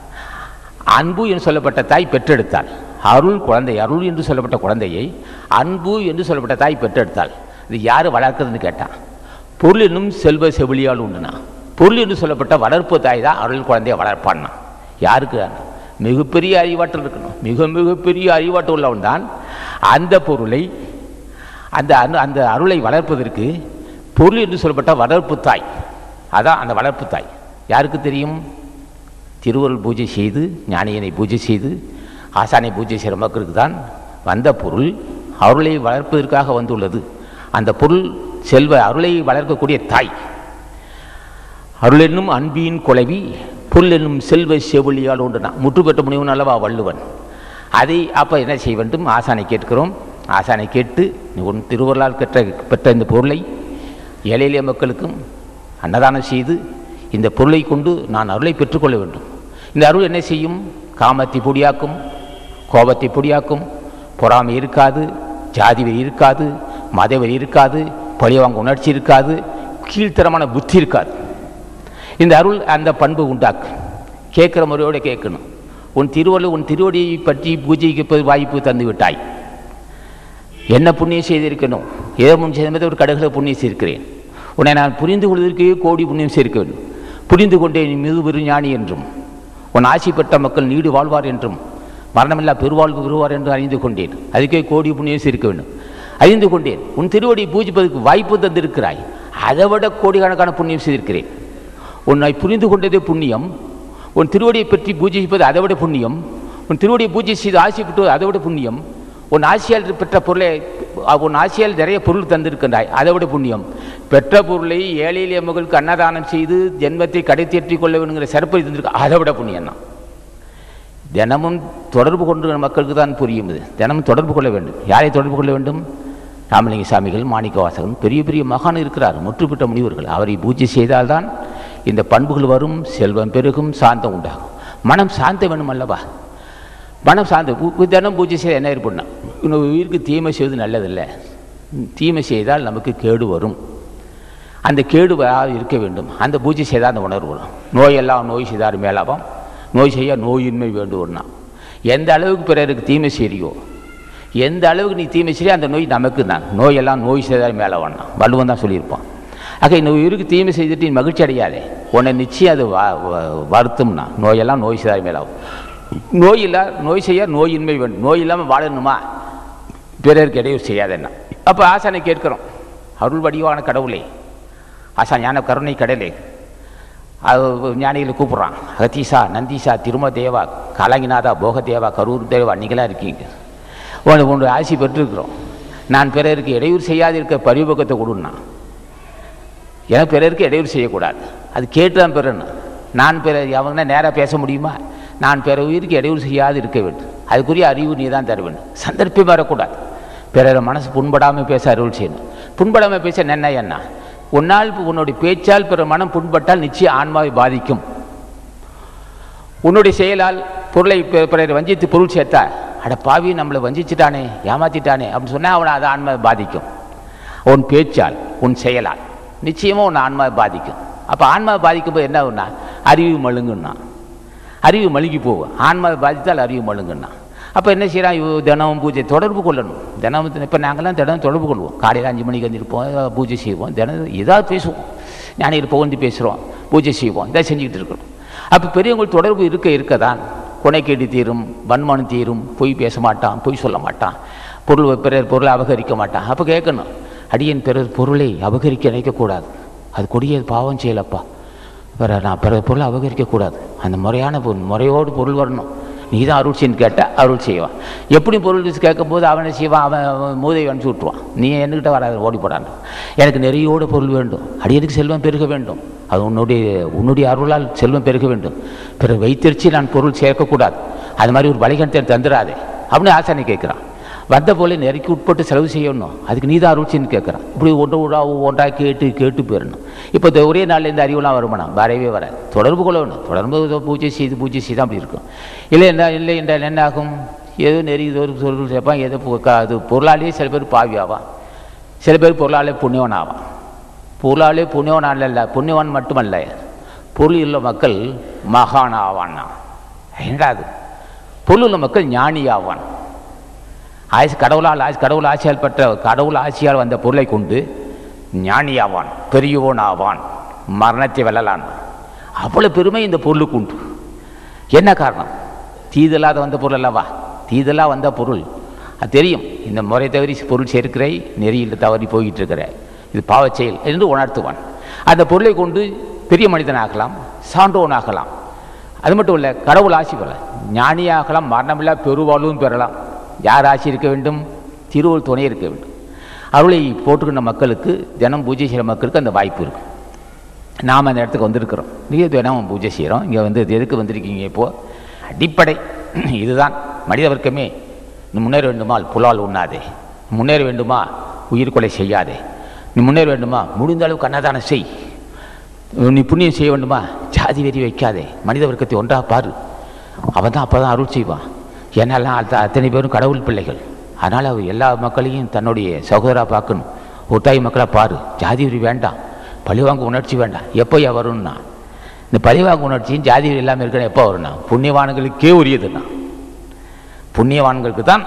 அன்பு என்று சொல்லப்பட்ட தாய் பெற்றெடுத்தாள் அருள் குழந்தை அருள் என்று சொல்லப்பட்ட குழந்தையை அன்பு என்று சொல்லப்பட்ட தாய் பெற்றெடுத்தாள் இது யார் வளர்க்குறதுன்னு கேட்டான் பொருள் என்னும் செல்வ செவிலியால் உண்டுனா பொருள் என்று சொல்லப்பட்ட வளர்ப்பு தாய் தான் அருள் குழந்தையை வளர்ப்பான்னா யாருக்கு மிகப்பெரிய அறிவாற்றல் இருக்கணும் மிக மிகப்பெரிய அறிவாற்றல் உள்ளவன் தான் அந்த பொருளை அந்த அனு அந்த அருளை வளர்ப்பதற்கு பொருள் என்று சொல்லப்பட்ட வளர்ப்பு தாய் அதான் அந்த வளர்ப்பு தாய் யாருக்கு தெரியும் திருவருள் பூஜை செய்து ஞானியனை பூஜை செய்து ஆசானை பூஜை செய்கிற மக்களுக்கு தான் வந்த பொருள் அருளை வளர்ப்பதற்காக வந்துள்ளது அந்த பொருள் செல்வ அருளை வளர்க்கக்கூடிய தாய் அருள் என்னும் அன்பின் குலைவி புல் என்னும் செல்வ செவிலியால் உண்டுனா முற்று பெற்ற முனிவன் அல்லவா வள்ளுவன் அதை அப்போ என்ன செய்ய வேண்டும் ஆசானை கேட்கிறோம் ஆசானை கேட்டு நீ உன் திருவருளால் பெற்ற பெற்ற இந்த பொருளை ஏழை எளிய மக்களுக்கும் அன்னதானம் செய்து இந்த பொருளை கொண்டு நான் அருளை பெற்றுக்கொள்ள வேண்டும் இந்த அருள் என்ன செய்யும் காமத்தை பொடியாக்கும் கோபத்தை பொடியாக்கும் பொறாமை இருக்காது ஜாதி வெறி இருக்காது மத வெறி இருக்காது பழிவாங்க உணர்ச்சி இருக்காது கீழ்த்தரமான புத்தி இருக்காது இந்த அருள் அந்த பண்பு உண்டாக்கு கேட்குற முறையோடு கேட்கணும் உன் திருவள்ளுவர் உன் திருவடியை பற்றி பூஜைக்கு வாய்ப்பு தந்து விட்டாய் என்ன புண்ணியம் செய்திருக்கணும் ஏதோ முன் செய்த ஒரு கடுகளை புண்ணியம் செய்திருக்கிறேன் உன்னை நான் புரிந்து கொள்வதற்கே கோடி புண்ணியம் சேர்க்க வேண்டும் புரிந்து கொண்டேன் நீ மிகு பெரு ஞானி என்றும் உன் ஆட்சி பெற்ற மக்கள் நீடு வாழ்வார் என்றும் மரணமில்லா பெருவாழ்வு பெறுவார் என்று அறிந்து கொண்டேன் அதுக்கே கோடி புண்ணியம் சேர்க்க வேண்டும் அறிந்து கொண்டேன் உன் திருவடியை பூஜிப்பதற்கு வாய்ப்பு தந்திருக்கிறாய் அதை விட கோடிக்கணக்கான புண்ணியம் செய்திருக்கிறேன் உன்னை புரிந்து கொண்டதே புண்ணியம் உன் திருவடியை பற்றி பூஜிப்பது அதை விட புண்ணியம் உன் திருவடியை பூஜை செய்து ஆசை பெற்றது அதை விட புண்ணியம் உன் ஆசியால் பெற்ற பொருளை உன் ஆசியால் நிறைய பொருள் தந்திருக்கின்றாய் அதை விட புண்ணியம் பெற்ற பொருளை ஏழை எளிய மகளுக்கு அன்னதானம் செய்து ஜென்மத்தை கடைத்தேற்றிக் கொள்ள வேணுங்கிற சிறப்பை தந்திருக்க அதை விட புண்ணியம் தான் தினமும் தொடர்பு கொண்டு மக்களுக்கு தான் புரியும் இது தினமும் தொடர்பு கொள்ள வேண்டும் யாரை தொடர்பு கொள்ள வேண்டும் ராமலிங்க சாமிகள் மாணிக்கவாசகன் பெரிய பெரிய மகான் இருக்கிறார் முற்று பெற்ற முனிவர்கள் அவரை பூஜை செய்தால்தான் இந்த பண்புகள் வரும் செல்வம் பெருகும் சாந்தம் உண்டாகும் மனம் சாந்த வேணும் அல்லவா மனம் சாந்த பூ- தினம் பூஜை செய்ய என்ன ஏற்படணும் இன்னொரு உயிருக்கு தீமை செய்வது நல்லதில்லை தீமை செய்தால் நமக்கு கேடு வரும் அந்த கேடு வராது இருக்க வேண்டும் அந்த பூஜை செய்தால் அந்த உணர்வு வரும் நோயெல்லாம் நோய் செய்தார் மேலாவாம் நோய் செய்ய நோயின்மை வேண்டும்னா எந்த அளவுக்கு பிறருக்கு தீமை செய்றியோ எந்த அளவுக்கு நீ தீமை செய்ய அந்த நோய் நமக்கு தான் நோயெல்லாம் நோய் செய்தார் மேலே வேணாம் வள்ளுவன் தான் சொல்லியிருப்பான் ஆக இந்த உயிருக்கு தீமை செய்துட்டு நீ மகிழ்ச்சி அடையாதே உன்னை நிச்சயம் அது வ- வ- வருத்தம்னா நோயெல்லாம் நோய் செய்தார் மேலாகும் நோய் இல்லா நோய் செய்ய நோயின்மை வேண்டும் நோய் இல்லாமல் வாழணுமா பிறருக்கு இடையூறு செய்யாதேன்னா அப்போ ஆசானை கேட்கிறோம் அருள் வடிவான கடவுளே ஆசா ஞான கருணை கடலே அது ஞானிகளை கூப்பிட்றான் அகத்தீசா நந்தீசா திரும தேவா கலங்கிநாதா போகதேவா கரூர் தேவா நீங்களாம் இருக்கீங்க உனக்கு ஒன்று ஆசி பெற்றிருக்கிறோம் நான் பிறருக்கு இடையூறு செய்யாது இருக்க பரிபக்கத்தை கொடுன்னா எனக்கு பிறருக்கு இடையூறு செய்யக்கூடாது அது கேட்டு தான் பெறணும் நான் பிற அவங்க நேராக பேச முடியுமா நான் பிற உயிருக்கு இடையூறு செய்யாது இருக்க வேண்டும் அதுக்குரிய அறிவு நீ தான் தர வேண்டும் சந்தர்ப்பம் வரக்கூடாது பிறர் மனசு புண்படாமல் பேச அருள் செய்யணும் புண்படாமல் பேச என்ன என்ன உன்னால் உன்னுடைய பேச்சால் பிற மனம் புண்பட்டால் நிச்சயம் ஆன்மாவை பாதிக்கும் உன்னுடைய செயலால் பொருளை பி- பிறரை வஞ்சித்து பொருள் சேர்த்தா அட பாவி நம்மளை வஞ்சிச்சிட்டானே ஏமாத்திட்டானே அப்படின்னு சொன்னால் அவனை அது ஆன்மாவை பாதிக்கும் உன் பேச்சால் உன் செயலால் நிச்சயமாக உன் ஆன்மாவை பாதிக்கும் அப்போ ஆன்மாவை பாதிக்கும்போது என்ன ஆகும்னா அறிவு மழுங்குன்னா அறிவு மழுங்கி போகும் ஆன்மாவை பாதித்தால் அறிவு மழுங்குன்னா அப்போ என்ன செய்யலாம் இவ தினமும் பூஜை தொடர்பு கொள்ளணும் தினமும் இப்போ நாங்கள்லாம் தினம் தொடர்பு கொள்வோம் காலையில் அஞ்சு மணிக்கு வந்துருப்போம் ஏதாவது பூஜை செய்வோம் தினம் ஏதாவது பேசுவோம் ஞானிகள் புகழ்ந்து பேசுகிறோம் பூஜை செய்வோம் இதை செஞ்சுக்கிட்டு இருக்கணும் அப்போ பெரியவங்கள் தொடர்பு இருக்க இருக்க தான் கொனைக்கேடி தீரும் வன்மனம் தீரும் பொய் பேச மாட்டான் பொய் சொல்ல மாட்டான் பொருள் பிறர் பொருளை அபகரிக்க மாட்டான் அப்போ கேட்கணும் அடியன் பிறர் பொருளை அபகரிக்க நினைக்கக்கூடாது அது கொடிய பாவம் செய்யலப்பா வேற நான் பிறர் பொருளை அபகரிக்கக்கூடாது அந்த முறையான பொருள் முறையோடு பொருள் வரணும் நீ தான் அருள் செய்யன்னு கேட்டால் அருள் செய்வான் எப்படி பொருள் கேட்கும்போது அவனை செய்வான் அவன் அவன் மூதை அனுப்பிச்சு விட்ருவான் நீ என்கிட்ட வராது ஓடி போடான் எனக்கு நிறையோட பொருள் வேண்டும் அடியனுக்கு செல்வம் பெருக வேண்டும் அது உன்னுடைய உன்னுடைய அருளால் செல்வம் பெருக வேண்டும் பிறர் வைத்திருச்சு நான் பொருள் சேர்க்கக்கூடாது அது மாதிரி ஒரு வழிகண்டை தந்துடாதே அப்படின்னு ஆசானி கேட்குறான் வந்த போல நெருக்கி உட்பட்டு செலவு செய்யணும் அதுக்கு நீ தான் அருள்ச்சின்னு கேட்குறான் இப்படி ஒன்று ஒன்றா ஒன்றா கேட்டு கேட்டு போயிடணும் இப்போ இந்த ஒரே நாளில் இந்த அறிவுலாம் வருமானம் வரவே வர தொடர்பு கொள்ளணும் தொடர்பு ஏதோ பூஜை செய்து பூஜை செய்து அப்படி இருக்கும் இல்லை என்ன இல்லை என்றால் என்ன ஆகும் ஏதோ நெறி ஏதோ ஒரு பொருள் சேர்ப்பான் ஏதோ பொ- க- அது பொருளாலேயே சில பேர் பாவி ஆவான் சில பேர் பொருளாலே புண்ணியவன் ஆவான் பொருளாலே புண்ணியவன் அல்ல புண்ணியவன் மட்டுமல்ல பொருள் உள்ள மக்கள் மகான் ஆவான்னா என்னடா அது பொருள் உள்ள மக்கள் ஞானி ஆவான் ஆயுசு கடவுளால் ஆசி கடவுள் ஆட்சியால் பெற்ற கடவுள் ஆட்சியால் வந்த பொருளை கொண்டு ஞானியாவான் பெரியவோன் ஆவான் மரணத்தை வெல்லலான் அவ்வளவு பெருமை இந்த பொருளுக்கு உண்டு என்ன காரணம் தீதலாத வந்த பொருள் அல்லவா தீதலாக வந்த பொருள் அது தெரியும் இந்த முறை தவறி பொருள் சேர்க்கிறை நெறியில் தவறி போய்கிட்டு இருக்கிற இது பாவச் செயல் என்று உணர்த்துவான் அந்த பொருளை கொண்டு பெரிய மனிதனாகலாம் சான்றோனாகலாம் அது மட்டும் இல்லை கடவுள் ஆசி பெறலாம் ஞானியாகலாம் மரணமில்லா பெருவாழ்வும் பெறலாம் யார் ஆசி இருக்க வேண்டும் திருவள் துணை இருக்க வேண்டும் அருளை போட்டுக்கின்ற மக்களுக்கு தினம் பூஜை செய்கிற மக்களுக்கு அந்த வாய்ப்பு இருக்கும் நாம் அந்த இடத்துக்கு வந்திருக்கிறோம் நீங்கள் தினம் பூஜை செய்கிறோம் இங்கே வந்து எதுக்கு வந்திருக்கீங்க இப்போது அடிப்படை இதுதான் மனித வர்க்கமே நீ முன்னேற வேண்டுமா புலால் உண்ணாதே முன்னேற வேண்டுமா உயிர் கொலை செய்யாதே நீ முன்னேற வேண்டுமா முடிந்த அளவுக்கு அன்னதானம் செய் நீ புண்ணியம் செய்ய வேண்டுமா ஜாதி வெறி வைக்காதே மனித வர்க்கத்தை ஒன்றாக பாரு அவன் தான் அப்போ தான் அருள் செய்வான் ஏன்னாலாம் அத்த அத்தனை பேரும் கடவுள் பிள்ளைகள் அதனால் அவர் எல்லா மக்களையும் தன்னுடைய சகோதராக பார்க்கணும் ஒட்டாய் மக்களாக பாரு ஜாதி வெறி வேண்டாம் பழிவாங்க உணர்ச்சி வேண்டாம் எப்போயா வரும்னா இந்த பழிவாங்க உணர்ச்சியும் ஜாதி வெறி இல்லாமல் இருக்கணும் எப்போ வரும்னா புண்ணியவான்களுக்கே உரியதுன்னா புண்ணியவான்களுக்கு தான்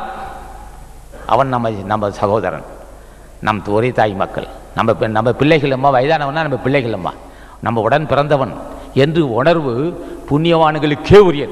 அவன் நம்ம நம்ம சகோதரன் நம் ஒரே தாய் மக்கள் நம்ம பெ- நம்ம பிள்ளைகள் அம்மா வயதானவனா நம்ம பிள்ளைகள் அம்மா நம்ம உடன் பிறந்தவன் என்று உணர்வு புண்ணியவான்களுக்கே உரியது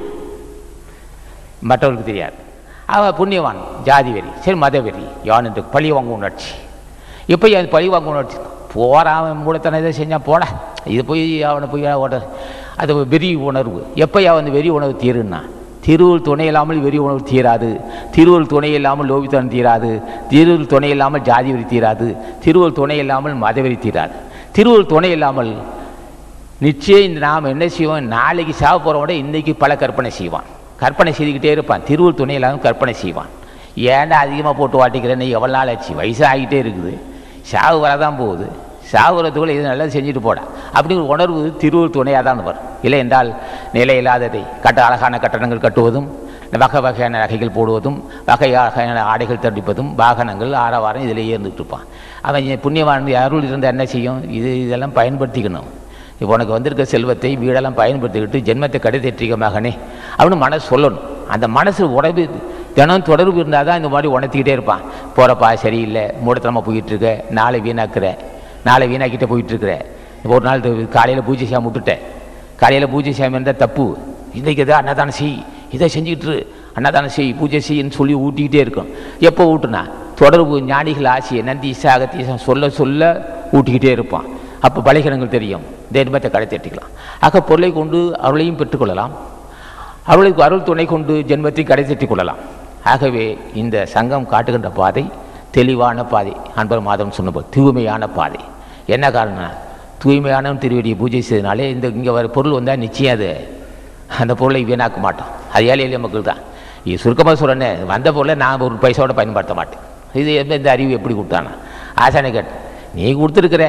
மற்றவர்களுக்கு தெரியாது அவன் புண்ணியவான் ஜாதி வெறி சரி மத வெறி யான் என்று பழி வாங்க உணர்ச்சி எப்போ அது பழி வாங்க உணர்ச்சி போகிறான் அவன் மூடத்தனை இதை செஞ்சான் போட இது போய் அவனை போய் ஓட அது வெறி உணர்வு எப்போ வந்து வெறி உணர்வு தீருன்னா திருவுள் துணை இல்லாமல் வெறி உணர்வு தீராது திருவுள் துணை இல்லாமல் லோபித்தனம் தீராது திருவுள் துணை இல்லாமல் ஜாதி வெறி தீராது திருவுள் துணை இல்லாமல் மதவெறி தீராது திருவுள் துணை இல்லாமல் நிச்சயம் இந்த நாம் என்ன செய்வோம் நாளைக்கு சாவ போகிறவட இன்னைக்கு பல கற்பனை செய்வான் கற்பனை செய்துக்கிட்டே இருப்பான் திருவுள் துணை இல்லாமல் கற்பனை செய்வான் ஏன்டா அதிகமாக போட்டு வாட்டிக்கிறேன் நீ எவ்வளோ நாள் ஆச்சு வயசு ஆகிட்டே இருக்குது சாவு வரதான் போகுது சாவுறதுக்குள்ள இது நல்லது செஞ்சுட்டு போட அப்படிங்கிற உணர்வு திருவுள் துணையாக தான் வரும் இல்லை என்றால் நிலை இல்லாததை கட்ட அழகான கட்டடங்கள் கட்டுவதும் வகை வகையான நகைகள் போடுவதும் வகை வகையான ஆடைகள் தடிப்பதும் வாகனங்கள் ஆரவாரம் இதிலேயே இருந்துகிட்டு இருப்பான் அவன் ஏன் புண்ணியவான் அருள் இருந்தால் என்ன செய்யும் இது இதெல்லாம் பயன்படுத்திக்கணும் இப்போ உனக்கு வந்திருக்க செல்வத்தை வீடெல்லாம் பயன்படுத்திக்கிட்டு ஜென்மத்தை கடைத்தேற்றிக்க மகனே அப்படின்னு மனசு சொல்லணும் அந்த மனசு உடம்பு தினம் தொடர்பு இருந்தால் தான் இந்த மாதிரி உணர்த்திக்கிட்டே இருப்பான் போகிறப்பா சரியில்லை மூடத்தனமாக போயிட்டு இருக்க நாளை வீணாக்குற நாளை வீணாக்கிட்டே போயிட்டு இருக்கிற ஒரு நாள் காலையில் பூஜை செய்யாம விட்டுட்டேன் காலையில் பூஜை செய்யாமல் இருந்தால் தப்பு இன்றைக்கு எதாவது அன்னதானம் செய் இதை செஞ்சுக்கிட்டு இரு. அன்னதானம் செய் பூஜை செய்யின்னு சொல்லி ஊட்டிக்கிட்டே இருக்கும் எப்போ ஊட்டுனா தொடர்பு ஞானிகள் ஆசையை நந்தி சாகத்தீசம் சொல்ல சொல்ல ஊட்டிக்கிட்டே இருப்பான் அப்போ பலகீனங்கள் தெரியும் தெய்வத்தை கடை தட்டிக்கலாம் ஆக பொருளை கொண்டு அருளையும் பெற்றுக்கொள்ளலாம் அருளுக்கு அருள் துணை கொண்டு ஜென்மத்தை கடை தட்டிக் கொள்ளலாம் ஆகவே இந்த சங்கம் காட்டுகின்ற பாதை தெளிவான பாதை அன்பர் மாதம் சொன்னபோது தூய்மையான பாதை என்ன காரணம் தூய்மையான திருவடியை பூஜை செய்தனாலே இந்த இங்கே வர பொருள் வந்தால் நிச்சயம் அது அந்த பொருளை வீணாக்க மாட்டோம் அது ஏழை எளிய மக்கள் தான் இது சுருக்கமாக சொல்கிறேன்னே வந்த பொருளை நான் ஒரு பைசாவோட பயன்படுத்த மாட்டேன் இது எந்த இந்த அறிவு எப்படி கொடுத்தானா ஆசானை கேட்டேன் நீ கொடுத்துருக்குற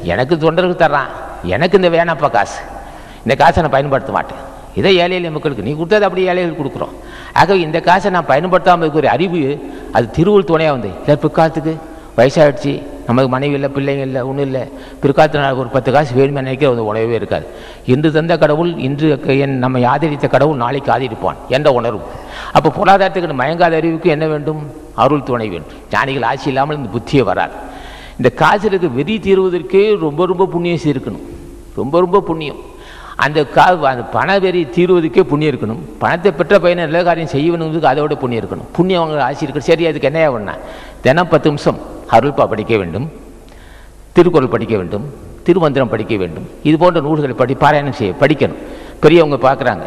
எனக்கு தொண்டர்கள் தர்றான் எனக்கு இந்த வேணாப்பா காசு இந்த காசை நான் பயன்படுத்த மாட்டேன் இதை ஏழை எளிய மக்களுக்கு நீ கொடுத்தது அப்படி ஏழைகள் கொடுக்குறோம் ஆகவே இந்த காசை நான் பயன்படுத்தாமல் இருக்கிற அறிவு அது திருவுள் துணையாக வந்து இல்லை பிற்காலத்துக்கு வயசாகிடுச்சு நமக்கு மனைவி இல்லை பிள்ளைங்க இல்லை ஒன்றும் இல்லை பிற்காலத்தில் நான் ஒரு பத்து காசு வேணுமே நினைக்கிற ஒரு உணவே இருக்காது இன்று தந்த கடவுள் இன்று என் நம்மை ஆதரித்த கடவுள் நாளைக்கு ஆதரிப்பான் என்ற உணர்வு அப்போ பொருளாதாரத்துக்கு மயங்காத அறிவுக்கு என்ன வேண்டும் அருள் துணை வேண்டும் ஞானிகள் ஆட்சி இல்லாமல் இந்த புத்தியே வராது இந்த காசிலுக்கு வெறி தீர்வதற்கே ரொம்ப ரொம்ப புண்ணியம் இருக்கணும் ரொம்ப ரொம்ப புண்ணியம் அந்த கா அந்த பண வெறி தீர்வதற்கே புண்ணியம் இருக்கணும் பணத்தை பெற்ற பையனை நல்ல காரியம் செய்யணுங்கிறதுக்கு அதை விட புண்ணியம் இருக்கணும் புண்ணியம் அவங்க ஆட்சி இருக்கு சரி அதுக்கு என்ன பண்ணா தினம் பத்து நிமிஷம் அருள்பா படிக்க வேண்டும் திருக்குறள் படிக்க வேண்டும் திருமந்திரம் படிக்க வேண்டும் இது போன்ற நூல்களை படி பாராயணம் செய்ய படிக்கணும் பெரியவங்க பார்க்குறாங்க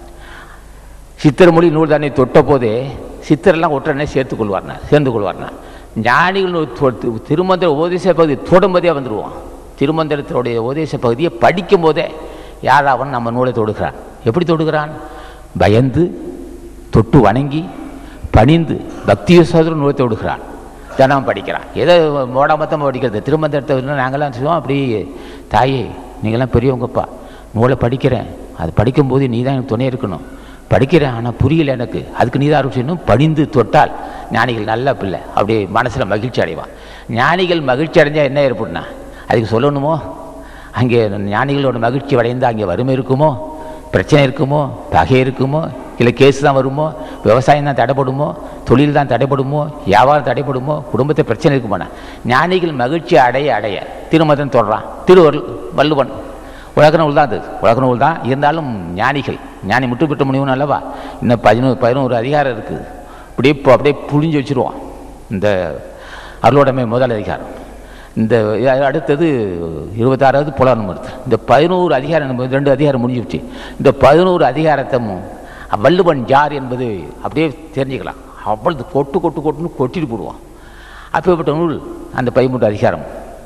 சித்தர் மொழி நூல் தானே தொட்ட போதே சித்தரெல்லாம் ஒற்றனே சேர்த்து கொள்வார்னா சேர்ந்து கொள்வார்னா ஞானிகள் நூல் தொ- தி- திருமந்திர உபதேச பகுதி தொடும்போதே வந்துடுவான் திருமந்திரத்தினுடைய உபதேச பகுதியை படிக்கும் போதே யார் அவன் நம்ம நூலை தொடுகிறான் எப்படி தொடுகிறான் பயந்து தொட்டு வணங்கி பணிந்து பக்தி சோதரன் நூலை தொடுகிறான் தினம் படிக்கிறான் ஏதோ மோடாமத்தம் படிக்கிறது திருமந்திரத்தை வந்து நாங்கள்லாம் சொல்லுவோம் அப்படி தாயே நீங்களாம் பெரியவங்கப்பா நூலை படிக்கிறேன் அது படிக்கும்போது நீ தான் எனக்கு துணை இருக்கணும் படிக்கிறேன் ஆனால் புரியல எனக்கு அதுக்கு நீ தான் அருள் செய்யணும் பணிந்து தொட்டால் ஞானிகள் நல்ல பிள்ளை அப்படியே மனசில் மகிழ்ச்சி அடைவான் ஞானிகள் மகிழ்ச்சி அடைஞ்சால் என்ன ஏற்படுனா அதுக்கு சொல்லணுமோ அங்கே ஞானிகளோட மகிழ்ச்சி அடைந்தால் அங்கே வறுமை இருக்குமோ பிரச்சனை இருக்குமோ பகை இருக்குமோ இல்லை கேஸ் தான் வருமோ விவசாயம் தான் தடைப்படுமோ தொழில் தான் தடைப்படுமோ வியாபாரம் தடைப்படுமோ குடும்பத்தை பிரச்சனை இருக்குமாண்ணா ஞானிகள் மகிழ்ச்சி அடைய அடைய திருமதம் தொடரான் திருவருள் வள்ளுவன் உலக நூல் தான் அது உலக நூல் தான் இருந்தாலும் ஞானிகள் ஞானி முட்டு பெற்ற முடியும் அல்லவா இன்னும் பதினோரு பதினோரு அதிகாரம் இருக்குது அப்படியே இப்போ அப்படியே புழிஞ்சு வச்சுருவான் இந்த அருளோடமை முதல் அதிகாரம் இந்த அடுத்தது இருபத்தாறாவது புலவன் மருத்து இந்த பதினோரு அதிகாரம் நம்ம ரெண்டு அதிகாரம் முடிஞ்சிருச்சு இந்த பதினோரு அதிகாரத்தும் வள்ளுவன் யார் என்பது அப்படியே தெரிஞ்சுக்கலாம் அவ்வளவு கொட்டு கொட்டு கொட்டுன்னு கொட்டிட்டு போடுவான் அப்பேற்பட்ட நூல் அந்த பதிமூன்று அதிகாரம்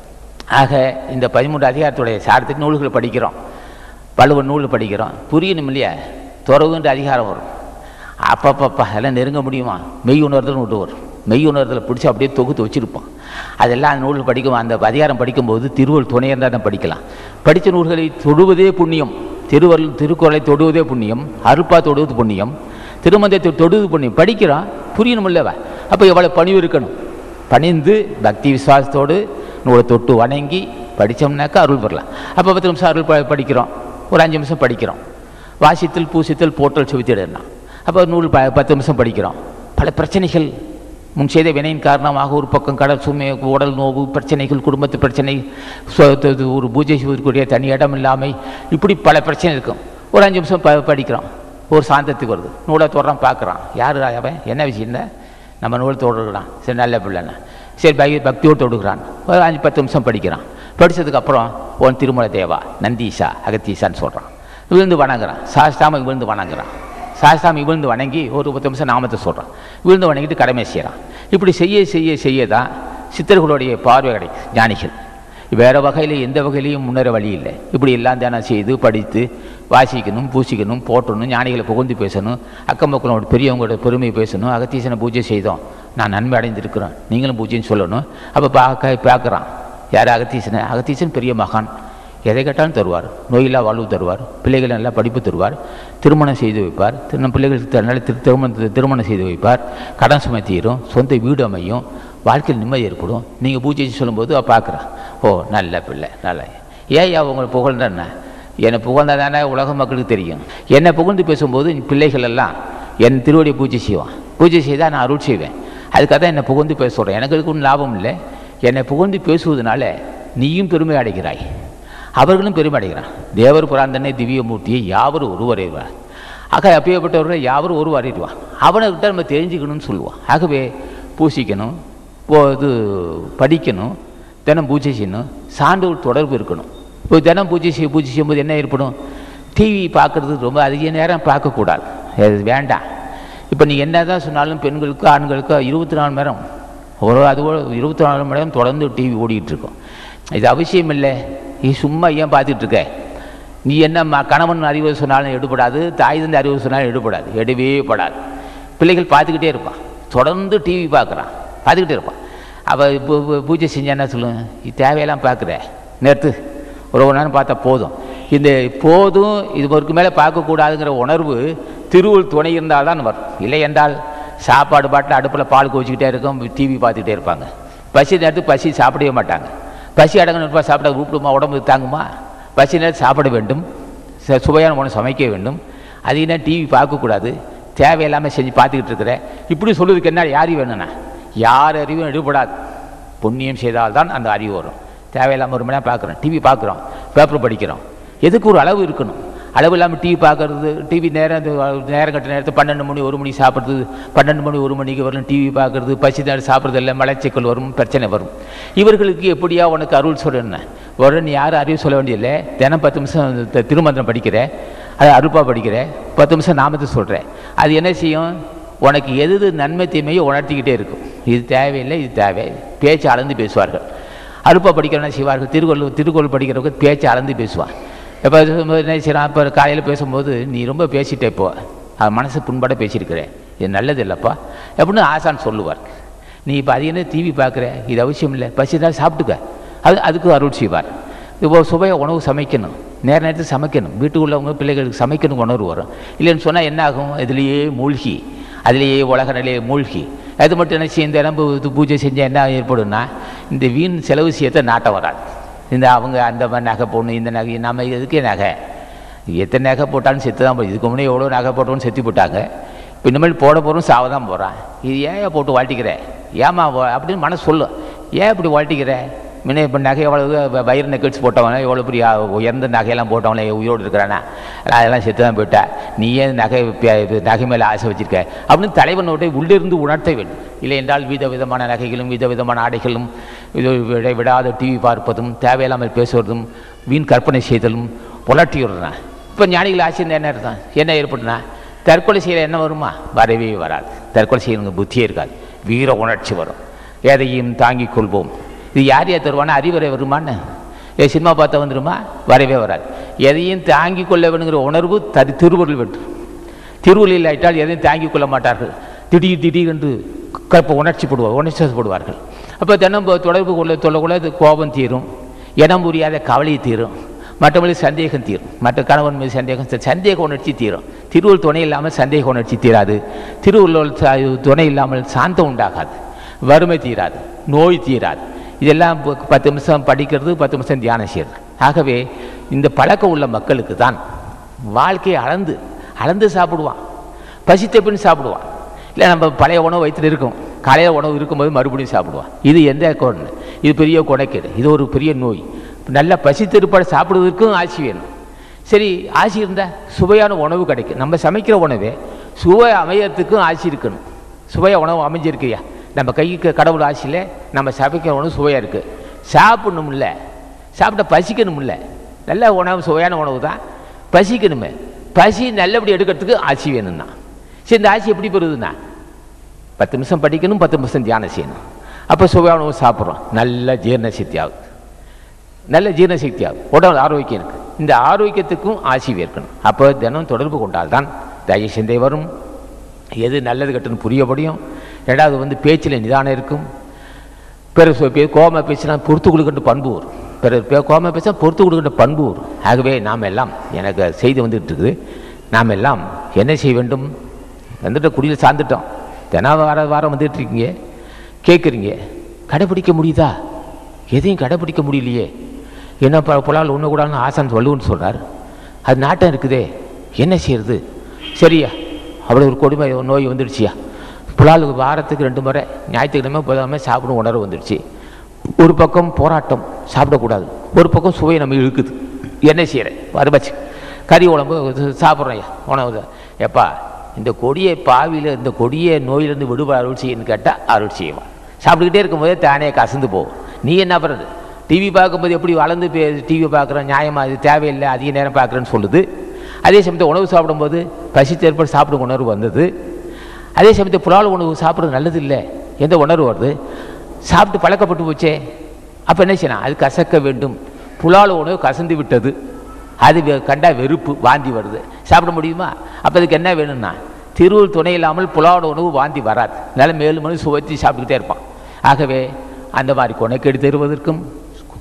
ஆக இந்த பதிமூன்று அதிகாரத்துடைய சாரத்துக்கு நூல்களை படிக்கிறோம் வள்ளுவன் நூல் படிக்கிறோம் புரியணும் இல்லையா துறவுன்ற அதிகாரம் வரும் அப்பப்பப்பா அதெல்லாம் நெருங்க முடியுமா மெய் உணர்தல் விட்டு வரும் மெய் உணர்தலை பிடிச்சி அப்படியே தொகுத்து வச்சுருப்போம் அதெல்லாம் அந்த நூல் படிக்கும் அந்த அதிகாரம் படிக்கும்போது திருவள் துணை இருந்தால் தான் படிக்கலாம் படித்த நூல்களை தொடுவதே புண்ணியம் திருவருள் திருக்குறளை தொடுவதே புண்ணியம் அருப்பா தொடுவது புண்ணியம் திருமந்தத்தை தொடுவது புண்ணியம் படிக்கிறோம் புரியணும் இல்லவா அப்போ எவ்வளோ பணிவு இருக்கணும் பணிந்து பக்தி விசுவாசத்தோடு நூலை தொட்டு வணங்கி படித்தோம்னாக்கா அருள் பெறலாம் அப்போ பத்து நிமிஷம் அருள் ப- படிக்கிறோம் ஒரு அஞ்சு நிமிஷம் படிக்கிறோம் வாசித்தல் பூசித்தல் போற்றல் சுவித்திடலாம் அப்போ நூல் ப பத்து நிமிஷம் படிக்கிறோம் பல பிரச்சனைகள் முன் செய்த வினையின் காரணமாக ஒரு பக்கம் கடல் சுமை உடல் நோவு பிரச்சனைகள் குடும்பத்து பிரச்சனை சொ- து- து- ஒரு பூஜை செய்வதற்குரிய தனி இடம் இல்லாமை இப்படி பல பிரச்சனை இருக்கும் ஒரு அஞ்சு நிமிஷம் ப படிக்கிறோம் ஒரு சாந்தத்துக்கு வருது நூலை தொடரான் பார்க்குறான் யார் அவன் என்ன விஷயம் நம்ம நூல் தொடுகிறான் சரி நல்ல பிள்ளைண்ணா சரி பை பக்தியோடு தொடுகிறான் ஒரு அஞ்சு பத்து நிமிஷம் படிக்கிறான் படித்ததுக்கப்புறம் உன் திருமல தேவா நந்தீஷா அகத்தீஷான்னு சொல்கிறான் விழுந்து வணங்குறான் சாஸ்தாம விழுந்து வணங்குறான் சாஸ்தாமி விழுந்து வணங்கி ஒரு பத்து நிமிஷம் நாமத்தை சொல்கிறான் விழுந்து வணங்கிட்டு கடமை செய்கிறான் இப்படி செய்ய செய்ய செய்ய தான் சித்தர்களுடைய பார்வை கிடைக்கும் ஞானிகள் வேறு வகையில் எந்த வகையிலையும் முன்னேற வழி இல்லை இப்படி எல்லாம் தினம் செய்து படித்து வாசிக்கணும் பூசிக்கணும் போட்டணும் ஞானிகளை புகழ்ந்து பேசணும் அக்கம் பக்கங்களோட பெரியவங்களோட பெருமையை பேசணும் அகத்தீசனை பூஜை செய்தோம் நான் நன்மை அடைந்திருக்கிறேன் நீங்களும் பூஜைன்னு சொல்லணும் அப்போ பார்க்க பார்க்குறான் யார் அகத்தீசனை அகத்தீசன் பெரிய மகான் எதை கேட்டாலும் தருவார் நோயில்லா வாழ்வு தருவார் பிள்ளைகள் நல்லா படிப்பு தருவார் திருமணம் செய்து வைப்பார் திரு பிள்ளைகளுக்கு த- நல்ல திரு திருமண திருமணம் செய்து வைப்பார் கடன் சுமை தீரும் சொந்த வீடு அமையும் வாழ்க்கையில் நிம்மதி ஏற்படும் நீங்கள் பூஜை சொல்லும்போது அவ பார்க்குறான் ஓ நல்ல பிள்ளை நல்ல ஏன் அவங்களை புகழ்ந்தேன்னா என்னை புகழ்ந்தா தானே உலக மக்களுக்கு தெரியும் என்னை புகழ்ந்து பேசும்போது இந்த பிள்ளைகள் எல்லாம் என் திருவடியை பூஜை செய்வான் பூஜை செய்தால் நான் அருள் செய்வேன் அதுக்காக தான் என்னை புகழ்ந்து பேச சொல்கிறேன் எனக்கு இதுக்கு ஒன்றும் லாபம் இல்லை என்னை புகழ்ந்து பேசுவதனால நீயும் பெருமை அடைகிறாய் அவர்களும் பெருமை அடைகிறான் தேவர் புராந்தனை திவ்யமூர்த்தியை யாவரும் ஒருவரைவார் ஆக அப்பேற்பட்டவர்களை யாவரும் ஒரு அறிவான் அவனைக்கிட்ட நம்ம தெரிஞ்சுக்கணும்னு சொல்லுவான் ஆகவே பூசிக்கணும் போ- இது படிக்கணும் தினம் பூஜை செய்யணும் சான்றோர் தொடர்பு இருக்கணும் இப்போ தினம் பூஜை செய்ய பூஜை செய்யும்போது என்ன ஏற்படும் டிவி பார்க்குறது ரொம்ப அதிக நேரம் பார்க்கக்கூடாது அது வேண்டாம் இப்போ நீ என்ன தான் சொன்னாலும் பெண்களுக்கு ஆண்களுக்கு இருபத்தி நாலு மணி நேரம் ஒரு அது இருபத்தி நாலு மணி நேரம் தொடர்ந்து டிவி ஓடிக்கிட்டு இருக்கும் இது அவசியம் இல்லை நீ சும்மா ஏன் பார்த்துட்டு இருக்க நீ என்ன ம- கணவன் அறிவுரை சொன்னாலும் எடுபடாது தாய் தந்தை அறிவுரை சொன்னாலும் எடுபடாது எடுவே படாது பிள்ளைகள் பார்த்துக்கிட்டே இருப்பான் தொடர்ந்து டிவி பார்க்குறான் பார்த்துக்கிட்டே இருப்பான் அவள் இப்போ பூஜை செஞ்சா என்ன சொல்லுவேன் இது தேவையெல்லாம் பார்க்குற நேற்று ஒரு ஒரு நேரம் பார்த்தா போதும் இந்த போதும் இது ஒருக்கு மேலே பார்க்கக்கூடாதுங்கிற உணர்வு திருவுள் துணை இருந்தால் தான் வரும் இல்லை என்றால் சாப்பாடு பாட்டில் அடுப்பில் பால் கோச்சிக்கிட்டே இருக்கும் டிவி பார்த்துக்கிட்டே இருப்பாங்க பசி நேரத்துக்கு பசி சாப்பிடவே மாட்டாங்க பசி அடங்கணும் சாப்பிட கூப்பிடுமா உடம்பு தாங்குமா பசி நேரத்தில் சாப்பிட வேண்டும் ச- சுவையான உணவு சமைக்க வேண்டும் அதிக நேரம் டிவி பார்க்கக்கூடாது தேவையில்லாமல் செஞ்சு பார்த்துக்கிட்டு இருக்கிறேன் இப்படி சொல்லுறதுக்கு என்ன யார் வேணும்னா யார் அறிவும் எடுபடாது புண்ணியம் செய்தால்தான் அந்த அறிவு வரும் தேவையில்லாமல் ஒரு மணி நேரம் பார்க்குறோம் டிவி பார்க்குறோம் பேப்பர் படிக்கிறோம் எதுக்கு ஒரு அளவு இருக்கணும் அளவு இல்லாமல் டிவி பார்க்கறது டிவி நேரம் இந்த நேரம் கட்ட நேரத்தில் பன்னெண்டு மணி ஒரு மணி சாப்பிட்றது பன்னெண்டு மணி ஒரு மணிக்கு வரலாம் டிவி பார்க்கறது பசி நேரம் சாப்பிட்றது இல்லை மலைச்சிக்கல் வரும் பிரச்சனை வரும் இவர்களுக்கு எப்படியா உனக்கு அருள் சொல்லணும் உடனே யாரும் அறிவு சொல்ல வேண்டியதில்லை தினம் பத்து நிமிஷம் தி- திருமந்திரம் படிக்கிறேன் அது அருப்பா படிக்கிறேன் பத்து நிமிஷம் நாமத்தை சொல்கிறேன் அது என்ன செய்யும் உனக்கு எது எது நன்மை தீமையை உணர்த்திக்கிட்டே இருக்கும் இது தேவையில்லை இது தேவை பேச்சு அளந்து பேசுவார்கள் அருப்பா படிக்கிறவன செய்வார்கள் திருக்குறள் திருக்குறள் படிக்கிறவங்க பேச்சு அளந்து பேசுவான் இப்போ என்ன செய்யறான் இப்போ காலையில் பேசும்போது நீ ரொம்ப பேசிட்டே போ அது மனசு புண்பட பேசியிருக்கிறேன் இது நல்லது இல்லைப்பா அப்படின்னு ஆசான் சொல்லுவார் நீ இப்போ அது என்ன டிவி பார்க்குற இது அவசியம் இல்லை பசி தான் சாப்பிட்டுக்க அது அதுக்கு அருள் செய்வார் இப்போ சுவையை உணவு சமைக்கணும் நேர நேரத்துக்கு சமைக்கணும் வீட்டுக்கு உள்ளவங்க பிள்ளைகளுக்கு சமைக்கணும் உணர்வு வரும் இல்லைன்னு சொன்னால் என்ன ஆகும் இதுலேயே மூழ்கி அதிலேயே உலக நிலையை மூழ்கி அது மட்டும் என்ன செய்யும் இந்த நம்ப இது பூஜை செஞ்சால் என்ன ஏற்படும்னா இந்த வீண் செலவு செய்யத்தை நாட்டம் வராது இந்த அவங்க அந்த மாதிரி நகை போடணும் இந்த நகை நம்ம எதுக்கே நகை எத்தனை நகை போட்டாலும் செத்து தான் போய் இதுக்கு முன்னே எவ்வளோ நகை போட்டோன்னு செத்து போட்டாங்க இப்போ இனிமேல் போட போகிறோம் சாவ தான் போகிறான் இது ஏன் போட்டு வாழ்த்திக்கிற ஏமா அப்படின்னு மனசு சொல்லும் ஏன் இப்படி வாழ்த்திக்கிற முன்ன இப்போ நகை எவ்வளவு வ- வயிறு நெக்கட்ஸ் போட்டவன எவ்வளோ பெரிய உயர்ந்த நகையெல்லாம் போட்டவனே உயிரோடு இருக்கிறானா அதெல்லாம் செத்து தான் போயிட்டா நீ ஏன் நகை பே- இது நகை மேலே ஆசை வச்சிருக்க அப்படின்னு தலைவனோட உள்ளிருந்து உணர்த்த வேண்டும் இல்லை என்றால் வித விதமான நகைகளும் வித விதமான ஆடைகளும் இது விட விடாத டிவி பார்ப்பதும் தேவையில்லாமல் பேசுவதும் வீண் கற்பனை செய்தலும் புலட்டி விடுறான் இப்போ ஞானிகள் ஆசை என்ன அர்த்தம் என்ன ஏற்படுனா தற்கொலை செய்ய என்ன வருமா வரவே வராது தற்கொலை செய்யணுங்க புத்தியே இருக்காது வீர உணர்ச்சி வரும் எதையும் தாங்கிக் கொள்வோம் இது யார் யார் தருவானா அறிவுரை வருமான்னு ஏ சினிமா பார்த்தா வந்துருமா வரவே வராது எதையும் தாங்கிக் கொள்ள வேணுங்கிற உணர்வு தரு திருவருள் வேண்டும் திருவள்ளில் ஆயிட்டால் எதையும் தாங்கிக் கொள்ள மாட்டார்கள் திடீர் திடீரென்று கற்ப உணர்ச்சி போடுவார் உணர்ச்சி போடுவார்கள் அப்போ தினம் போ- தொடர்பு கொள்ள சொல்லக்குள்ள இது கோபம் தீரும் இடம் புரியாத கவலை தீரும் மற்றபடி சந்தேகம் தீரும் மற்ற கணவன் மீது சந்தேகம் ச- சந்தேக உணர்ச்சி தீரும் திருவுள் துணை இல்லாமல் சந்தேக உணர்ச்சி தீராது திருவுள்ளல் ச- துணை இல்லாமல் சாந்தம் உண்டாகாது வறுமை தீராது நோய் தீராது இதெல்லாம் ப- பத்து நிமிஷம் படிக்கிறது பத்து நிமிஷம் தியானம் செய்யறது ஆகவே இந்த பழக்கம் உள்ள மக்களுக்கு தான் வாழ்க்கையை அளந்து அளந்து சாப்பிடுவான் பசித்த பின் சாப்பிடுவான் இல்லை நம்ம பழைய உணவு வயிற்றுல இருக்கும் காலையில் உணவு இருக்கும்போது மறுபடியும் சாப்பிடுவான் இது எந்த கொண்டு இது பெரிய கொடைக்கேடு இது ஒரு பெரிய நோய் நல்ல பசி திருப்பாடு சாப்பிடுவதற்கும் ஆசி வேணும் சரி ஆசி இருந்தால் சுவையான உணவு கிடைக்கும் நம்ம சமைக்கிற உணவே சுவை அமையறதுக்கும் ஆசி இருக்கணும் சுவையா உணவு அமைஞ்சிருக்கியா நம்ம கைக்கு கடவுள் ஆசையில் நம்ம சமைக்கிற உணவு சுவையாக இருக்குது சாப்பிடணும்ல சாப்பிட்ட பசிக்கணும்ல நல்ல உணவு சுவையான உணவு தான் பசிக்கணுமே பசி நல்லபடி எடுக்கிறதுக்கு ஆசி வேணும்னா சரி இந்த ஆசி எப்படி பெறுதுன்னா பத்து நிமிஷம் படிக்கணும் பத்து நிமிஷம் தியானம் செய்யணும் அப்போ சுவையான உணவு சாப்பிட்றோம் நல்ல ஜீரண சக்தி ஆகுது நல்ல ஜீரண சக்தி ஆகும் உடல் ஆரோக்கியம் இருக்கு இந்த ஆரோக்கியத்துக்கும் ஆசி இருக்கணும் அப்போ தினம் தொடர்பு கொண்டால்தான் தய சிந்தை வரும் எது நல்லது கெட்டுன்னு புரிய முடியும் ரெண்டாவது வந்து பேச்சில் நிதானம் இருக்கும் பிறர் சொ- பே கோமா பேசினா பொறுத்து கொடுக்கின்ற பண்பு வரும் பிறர் பே கோமா பேசினா பொறுத்து கொடுக்கின்ற பண்பு வரும் ஆகவே நாம் எல்லாம் எனக்கு செய்தி வந்துட்டு இருக்குது நாம் எல்லாம் என்ன செய்ய வேண்டும் வந்துட்டு குடியில் சார்ந்துட்டோம் தினம் வார வாரம் வந்துட்டு இருக்கீங்க கேட்குறீங்க கடைப்பிடிக்க முடியுதா எதையும் கடைப்பிடிக்க முடியலையே என்ன ப புலால் ஒன்று கூடாதுன்னு ஆசான் வள்ளுவன்னு சொல்கிறார் அது நாட்டம் இருக்குதே என்ன செய்யறது சரியா அவ்வளோ ஒரு கொடுமை நோய் வந்துடுச்சியா புலால் வாரத்துக்கு ரெண்டு முறை ஞாயிற்றுக்கிழமை புதாமை சாப்பிடும் உணர்வு வந்துடுச்சு ஒரு பக்கம் போராட்டம் சாப்பிடக்கூடாது ஒரு பக்கம் சுவை நம்ம இழுக்குது என்ன செய்கிறேன் வருபச்சு கறி உடம்பு சாப்பிட்றோம் ஐயா உணவு தான். எப்பா இந்த கொடிய பாவியில் இந்த கொடிய நோயிலிருந்து விடுபட அருள் செய்யன்னு கேட்டால் அருள் செய்வான் சாப்பிட்டுக்கிட்டே இருக்கும்போதே தானே கசந்து போகும் நீ என்ன பண்ணுறது டிவி பார்க்கும்போது எப்படி வளர்ந்து டிவி பார்க்குறோம் நியாயமாக இது தேவையில்லை அதிக நேரம் பார்க்குறேன்னு சொல்லுது அதே சமயத்தில் உணவு சாப்பிடும்போது பசி ஏற்பட்டு சாப்பிடும் உணர்வு வந்தது அதே சமயத்தில் புலால் உணவு சாப்பிட்றது நல்லது இல்லை எந்த உணர்வு வருது சாப்பிட்டு பழக்கப்பட்டு போச்சே அப்போ என்ன செய்யணும் அது கசக்க வேண்டும் புலால் உணவு கசந்து விட்டது அது வெ- கண்டா வெறுப்பு வாந்தி வருது சாப்பிட முடியுமா அப்போ அதுக்கு என்ன வேணும்னா திருவுள் துணை இல்லாமல் புலால் உணவு வாந்தி வராது அதனால் மேலும் மேலும் சுவைத்து சாப்பிட்டுக்கிட்டே இருப்பான் ஆகவே அந்த மாதிரி கொனைக்கெடு தருவதற்கும்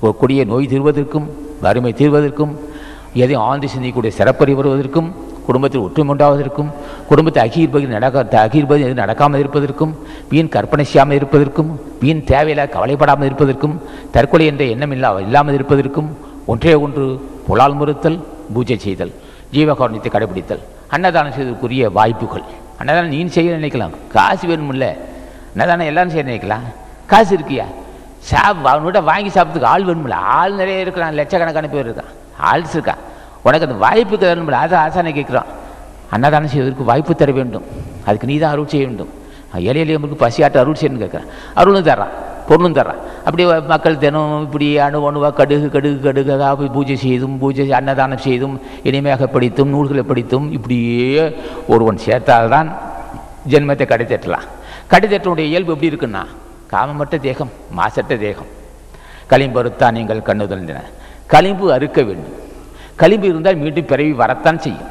ஒரு கொடிய நோய் தீர்வதற்கும் வறுமை தீர்வதற்கும் எதையும் ஆழ்ந்து சிந்திக்கக்கூடிய சிறப்பறி வருவதற்கும் குடும்பத்தில் ஒற்றுமை உண்டாவதற்கும் குடும்பத்தை அகீர்பதி நடக்க அகீர்பதி எது நடக்காமல் இருப்பதற்கும் வீண் கற்பனை செய்யாமல் இருப்பதற்கும் வீண் தேவையில்லாத கவலைப்படாமல் இருப்பதற்கும் தற்கொலை என்ற எண்ணம் இல்லா இல்லாமல் இருப்பதற்கும் ஒன்றே ஒன்று புலால் மறுத்தல் பூஜை செய்தல் ஜீவகாரணத்தை கடைபிடித்தல் அன்னதானம் செய்வதற்குரிய வாய்ப்புகள் அன்னதானம் நீ செய்ய நினைக்கலாம் காசு வேணுமில்ல அன்னதானம் எல்லாரும் செய்ய நினைக்கலாம் காசு இருக்கியா சாப் அவனோட வாங்கி சாப்பிட்றதுக்கு ஆள் வேணுமில்ல ஆள் நிறைய இருக்கிறான் லட்சக்கணக்கான பேர் இருக்கான் ஆள்ஸ் இருக்கான் உனக்கு அந்த வாய்ப்புக்கு தரணுமில்ல அதை ஆசானை கேட்குறான் அன்னதானம் செய்வதற்கு வாய்ப்பு தர வேண்டும் அதுக்கு நீ தான் அருள் செய்ய வேண்டும் ஏழை எளியவங்களுக்கு பசியாட்டு அருள் செய்யணும்னு கேட்குறான் அருளும் தர்றான் பொருளும் தர்றான் அப்படி மக்கள் தினம் இப்படி அணு அணுவா கடுகு கடுகு கடுகாக போய் பூஜை செய்தும் பூஜை அன்னதானம் செய்தும் இனிமையாக படித்தும் நூல்களை படித்தும் இப்படியே ஒருவன் சேர்த்தால்தான் ஜென்மத்தை கடைத்தட்டலாம் கடைத்தட்டனுடைய இயல்பு எப்படி இருக்குன்னா காமமற்ற தேகம் மாசற்ற தேகம் களிம்பருத்தா நீங்கள் கண்ணுதல்ந்தன களிம்பு அறுக்க வேண்டும் களிம்பு இருந்தால் மீண்டும் பிறவி வரத்தான் செய்யும்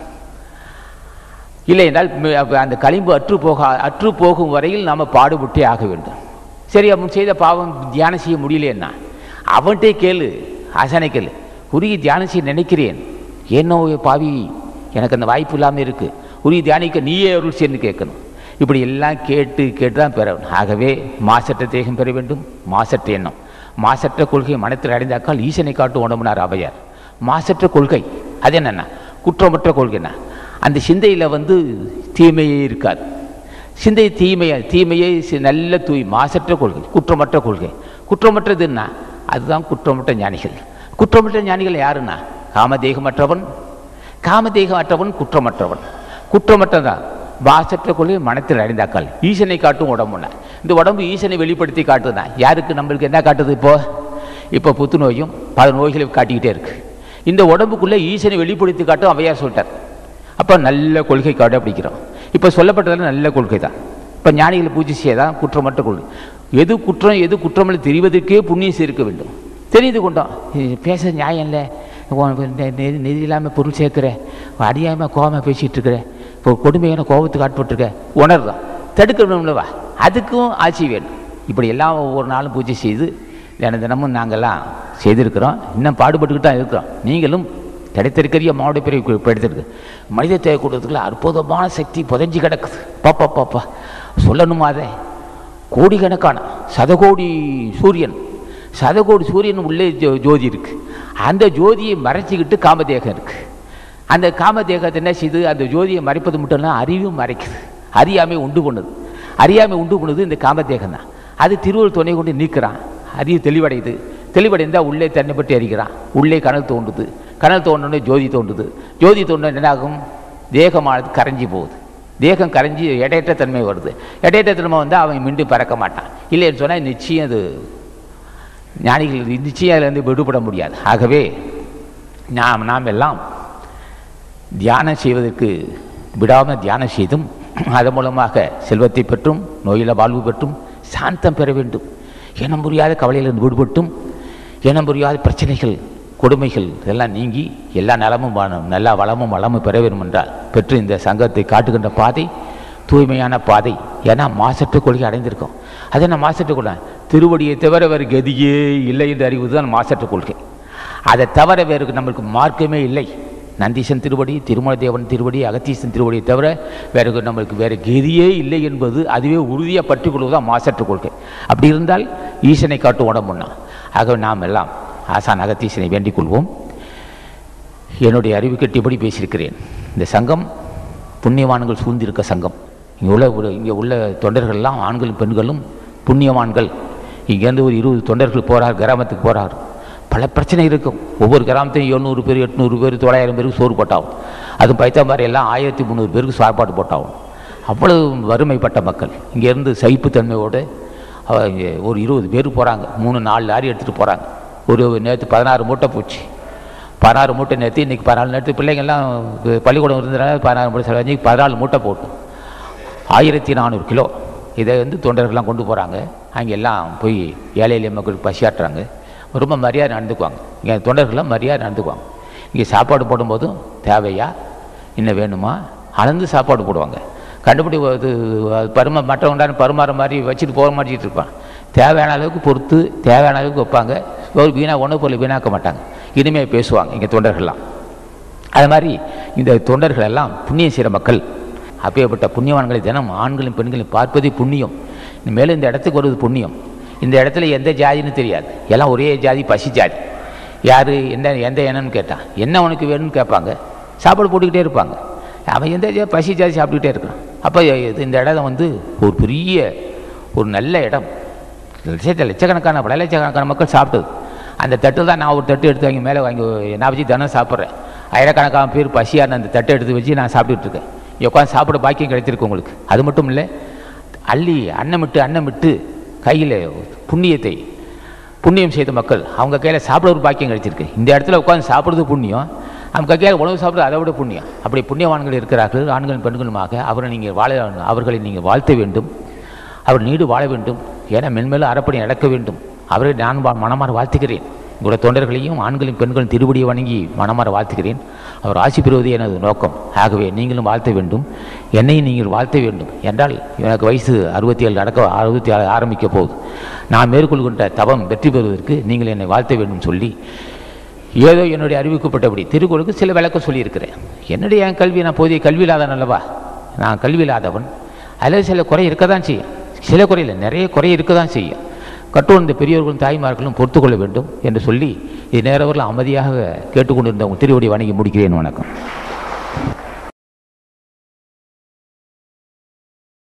இல்லை என்றால் மி- அப்ப அந்த களிம்பு அற்று போக அற்று போகும் வரையில் நாம் பாடுபட்டே ஆக வேண்டும் சரி அவன் செய்த பாவம் தியானம் செய்ய முடியலைன்னா அவன்கிட்டே கேளு ஆசானை கேளு உருகி தியானம் செய்ய நினைக்கிறேன் என்னோ பாவி எனக்கு அந்த வாய்ப்பு இல்லாமல் இருக்கு உருகி தியானிக்க நீயே அருள் செய்யன்னு கேட்கணும் இப்படி எல்லாம் கேட்டு கேட்டு தான் பெறணும் ஆகவே மாசற்ற தேகம் பெற வேண்டும் மாசற்ற எண்ணம் மாசற்ற கொள்கை மனத்தில் அடைந்தாக்கால் ஈசனை காட்டு உணவுனார் அவையார் மாசற்ற கொள்கை அது என்னென்ன குற்றமற்ற கொள்கைன்னா அந்த சிந்தையில் வந்து தீமையே இருக்காது சிந்தை தீமையை தீமையை சி- நல்ல தூய் மாசற்ற கொள்கை குற்றமற்ற கொள்கை குற்றமற்றதுன்னா அதுதான் குற்றமற்ற ஞானிகள் குற்றமற்ற ஞானிகள் யாருன்னா காமதேகமற்றவன் காமதேகமற்றவன் குற்றமற்றவன் குற்றமற்றதான் மாசற்ற கொள்கை மனத்தில் அடைந்தாக்கால் ஈசனை காட்டும் உடம்புனா இந்த உடம்பு ஈசனை வெளிப்படுத்தி காட்டுதுன்னா யாருக்கு நம்மளுக்கு என்ன காட்டுது இப்போ இப்போ புத்துநோயும் பல நோய்களை காட்டிக்கிட்டே இருக்கு இந்த உடம்புக்குள்ளே ஈசனை வெளிப்படுத்தி காட்டும் அவையார் சொல்லிட்டார் அப்போ நல்ல கொள்கை கடைப்பிடிக்கிறோம் இப்போ சொல்லப்பட்டதெல்லாம் நல்ல கொள்கை தான் இப்போ ஞானிகளை பூஜை செய்ய தான் குற்றமற்ற கொள்கை எது குற்றம் எது குற்றமில்லை தெரிவதற்கே புண்ணியம் சேர்க்க வேண்டும் தெரிந்து கொண்டோம் இது பேச நியாயம் இல்லை நிதி இல்லாமல் பொருள் சேர்க்குற அடியாமல் கோபமாக பேசிகிட்டு இருக்கிற இப்போ கொடுமையான கோபத்துக்கு ஆட்பட்டுருக்க உணர்தான் தடுக்கணும்லவா அதுக்கும் ஆட்சி வேணும் இப்படி எல்லாம் ஒவ்வொரு நாளும் பூஜை செய்து தின தினமும் நாங்கள்லாம் செய்திருக்கிறோம் இன்னும் பாடுபட்டுக்கிட்டு தான் இருக்கிறோம் நீங்களும் கிடைத்திருக்கிற மாவட்ட பிரிவு எடுத்திருக்கு மனித தேவை கூட்டத்துக்குள்ள அற்புதமான சக்தி புதைஞ்சு கிடக்குது பாப்பா பாப்பா சொல்லணுமா அதை கோடிக்கணக்கான சதகோடி சூரியன் சதகோடி சூரியன் உள்ளே ஜோ ஜோதி இருக்கு அந்த ஜோதியை மறைச்சிக்கிட்டு காமதேகம் இருக்கு அந்த காமதேகத்தை என்ன செய்யுது அந்த ஜோதியை மறைப்பது மட்டும் இல்லை அறிவும் மறைக்குது அறியாமை உண்டு பண்ணுது அறியாமை உண்டு பண்ணுது இந்த காமதேகம் தான் அது திருவள்ளுவர் துணை கொண்டு நீக்கிறான் அறிவு தெளிவடையுது தெளிவடைந்தால் உள்ளே தன்னை பற்றி அறிகிறான் உள்ளே கனல் தோன்றுது கனல் தோணுனே ஜோதி தோன்றுது ஜோதி தோணுன என்னாகும் தேகமானது கரைஞ்சி போகுது தேகம் கரைஞ்சி எடையற்ற தன்மை வருது எடையற்ற தன்மை வந்தால் அவன் மீண்டும் பறக்க மாட்டான் இல்லைன்னு சொன்னால் நிச்சயம் அது ஞானிகள் நிச்சயம் அதிலிருந்து விடுபட முடியாது ஆகவே நாம் நாம் எல்லாம் தியானம் செய்வதற்கு விடாமல் தியானம் செய்தும் அதன் மூலமாக செல்வத்தை பெற்றும் நோயில வாழ்வு பெற்றும் சாந்தம் பெற வேண்டும் இனம் புரியாத கவலையிலிருந்து விடுபட்டும் இனம் புரியாத பிரச்சனைகள் கொடுமைகள் இதெல்லாம் நீங்கி எல்லா நலமும் வாழும் எல்லா வளமும் வளமும் பெற வேண்டும் என்றால் பெற்று இந்த சங்கத்தை காட்டுகின்ற பாதை தூய்மையான பாதை ஏன்னா மாசற்ற கொள்கை அடைந்திருக்கோம் அதை நான் மாசற்ற கொள்கை திருவடியை தவிர வேறு கதியே இல்லை என்று அறிவது தான் மாசற்ற கொள்கை அதை தவிர வேறு நம்மளுக்கு மார்க்கமே இல்லை நந்தீசன் திருவடி திருமல தேவன் திருவடி அகத்தீசன் திருவடியை தவிர வேறு நம்மளுக்கு வேறு கதியே இல்லை என்பது அதுவே உறுதியாக பற்றிக் கொள்வதுதான் மாசற்ற கொள்கை அப்படி இருந்தால் ஈசனை காட்டும் உடம்புன்னா ஆகவே நாம் எல்லாம் ஆசான் அகத்தீசனை வேண்டிக் கொள்வோம் என்னுடைய அறிவு கட்டியபடி பேசியிருக்கிறேன் இந்த சங்கம் புண்ணியவான்கள் சூழ்ந்திருக்க சங்கம் இங்கே உள்ள உள்ள- இங்கே உள்ள தொண்டர்கள்லாம் ஆண்களும் பெண்களும் புண்ணியவான்கள் இங்கேருந்து ஒரு இருபது தொண்டர்கள் போகிறார் கிராமத்துக்கு போகிறார் பல பிரச்சனை இருக்கும் ஒவ்வொரு கிராமத்தையும் எழுநூறு பேர் எட்நூறு பேர் தொள்ளாயிரம் பேருக்கு சோறு போட்டாகும் அது பைத்தா மாதிரி எல்லாம் ஆயிரத்தி முந்நூறு பேருக்கு சாப்பாடு போட்டாகும் அவ்வளவு வறுமைப்பட்ட மக்கள் இங்கேருந்து சகிப்புத்தன்மையோடு அவ- இங்க ஒரு இருபது பேர் போகிறாங்க மூணு நாலு லாரி எடுத்துகிட்டு போகிறாங்க ஒரு நேற்று பதினாறு மூட்டை போச்சு பதினாறு மூட்டை நேற்று இன்றைக்கி பதினாலு நேரத்து பிள்ளைங்கள்லாம் கு- பள்ளிக்கூடம் இருந்ததுனால பதினாறு மூட்டை செலவஞ்சு பதினாலு மூட்டை போட்டோம் ஆயிரத்தி நானூறு கிலோ இதை வந்து தொண்டர்கள்லாம் கொண்டு போகிறாங்க அங்கே எல்லாம் போய் ஏழை எளிய மக்களுக்கு பசியாட்டுறாங்க ரொம்ப மரியாதை நடந்துக்குவாங்க இங்கே தொண்டர்கள்லாம் மரியாதை நடந்துக்குவாங்க இங்கே சாப்பாடு போடும்போதும் தேவையா இன்னும் வேணுமா அளந்து சாப்பாடு போடுவாங்க கண்டுபிடி இது பரும மற்ற உண்டான பருமாற மாதிரி வச்சுட்டு போக மாட்டிட்டு இருப்பான் தேவையான அளவுக்கு பொறுத்து தேவையான அளவுக்கு வைப்பாங்க ஒரு வீணா உணவுப் பொருளை வீணாக்க மாட்டாங்க இனிமையாக பேசுவாங்க இங்கே தொண்டர்கள்லாம் அது மாதிரி இந்த தொண்டர்கள் எல்லாம் புண்ணியம் செய்கிற மக்கள் அப்பேற்பட்ட புண்ணியவான்களை தினம் ஆண்களும் பெண்களையும் பார்ப்பதே புண்ணியம் மேலும் இந்த இடத்துக்கு வருவது புண்ணியம் இந்த இடத்துல எந்த ஜாதின்னு தெரியாது எல்லாம் ஒரே ஜாதி பசி ஜாதி யார் எந்த எந்த இனம்னு கேட்டான் என்ன உனக்கு வேணும்னு கேட்பாங்க சாப்பாடு போட்டுக்கிட்டே இருப்பாங்க அவன் எந்த ஜா- பசி ஜாதி சாப்பிட்டுக்கிட்டே இருக்கான் அப்போ இது- இந்த இடம் வந்து ஒரு பெரிய ஒரு நல்ல இடம் லட்சத்த லட்சக்கணக்கான பல லட்சக்கணக்கான மக்கள் சாப்பிட்டது அந்த தட்டில் தான் நான் ஒரு தட்டு எடுத்து வாங்கி மேலே வாங்கி நான் வச்சு தினம் சாப்பிட்றேன் ஆயிரக்கணக்கான பேர் பசியான அந்த தட்டை எடுத்து வச்சு நான் சாப்பிட்டுட்டு இருக்கேன் இங்க உட்காந்து சாப்பிட பாக்கியம் கிடைச்சிருக்கு உங்களுக்கு அது மட்டும் இல்லை அள்ளி அன்னமிட்டு அன்னமிட்டு கையில் புண்ணியத்தை புண்ணியம் செய்த மக்கள் அவங்க கையில் சாப்பிட ஒரு பாக்கியம் கிடைச்சிருக்கு இந்த இடத்துல உட்காந்து சாப்பிட்றது புண்ணியம் அவங்க கையில் உணவு சாப்பிட்றது அதை விட புண்ணியம் அப்படி புண்ணியவான்கள் இருக்கிறார்கள் ஆண்களும் பெண்களுமாக அவரை நீங்கள் வாழ அவர்களை நீங்கள் வாழ்த்த வேண்டும் அவர் நீடு வாழ வேண்டும் என மென்மேலும் அறப்படி நடக்க வேண்டும் அவரை நான் வா- மனமாற வாழ்த்துகிறேன் உங்களோட தொண்டர்களையும் ஆண்களையும் பெண்களும் திருவடியை வணங்கி மனமாற வாழ்த்துகிறேன் அவர் ஆசி பெறுவது எனது நோக்கம் ஆகவே நீங்களும் வாழ்த்த வேண்டும் என்னையும் நீங்கள் வாழ்த்த வேண்டும் என்றால் எனக்கு வயசு அறுபத்தி ஏழு நடக்க அறுபத்தி ஆறு ஆரம்பிக்க போகுது நான் மேற்கொள்கின்ற தவம் வெற்றி பெறுவதற்கு நீங்கள் என்னை வாழ்த்த வேண்டும் சொல்லி ஏதோ என்னுடைய அறிவிக்கப்பட்டபடி திருக்குறளுக்கு சில விளக்கம் சொல்லியிருக்கிறேன் என்னுடைய என் கல்வி நான் போதிய கல்வி இல்லாதவன் அல்லவா நான் கல்வி இல்லாதவன் அதில் சில குறை இருக்க தான் செய்யும் சில குறையில் நிறைய குறை இருக்க தான் செய்யும் கட்டுணர்ந்த பெரியவர்களும் தாய்மார்களும் பொறுத்துக்கொள்ள வேண்டும் என்று சொல்லி இது நேரவர்கள் அமைதியாக கேட்டுக்கொண்டிருந்த உங்கள் திருவடி வணங்கி முடிக்கிறேன் வணக்கம்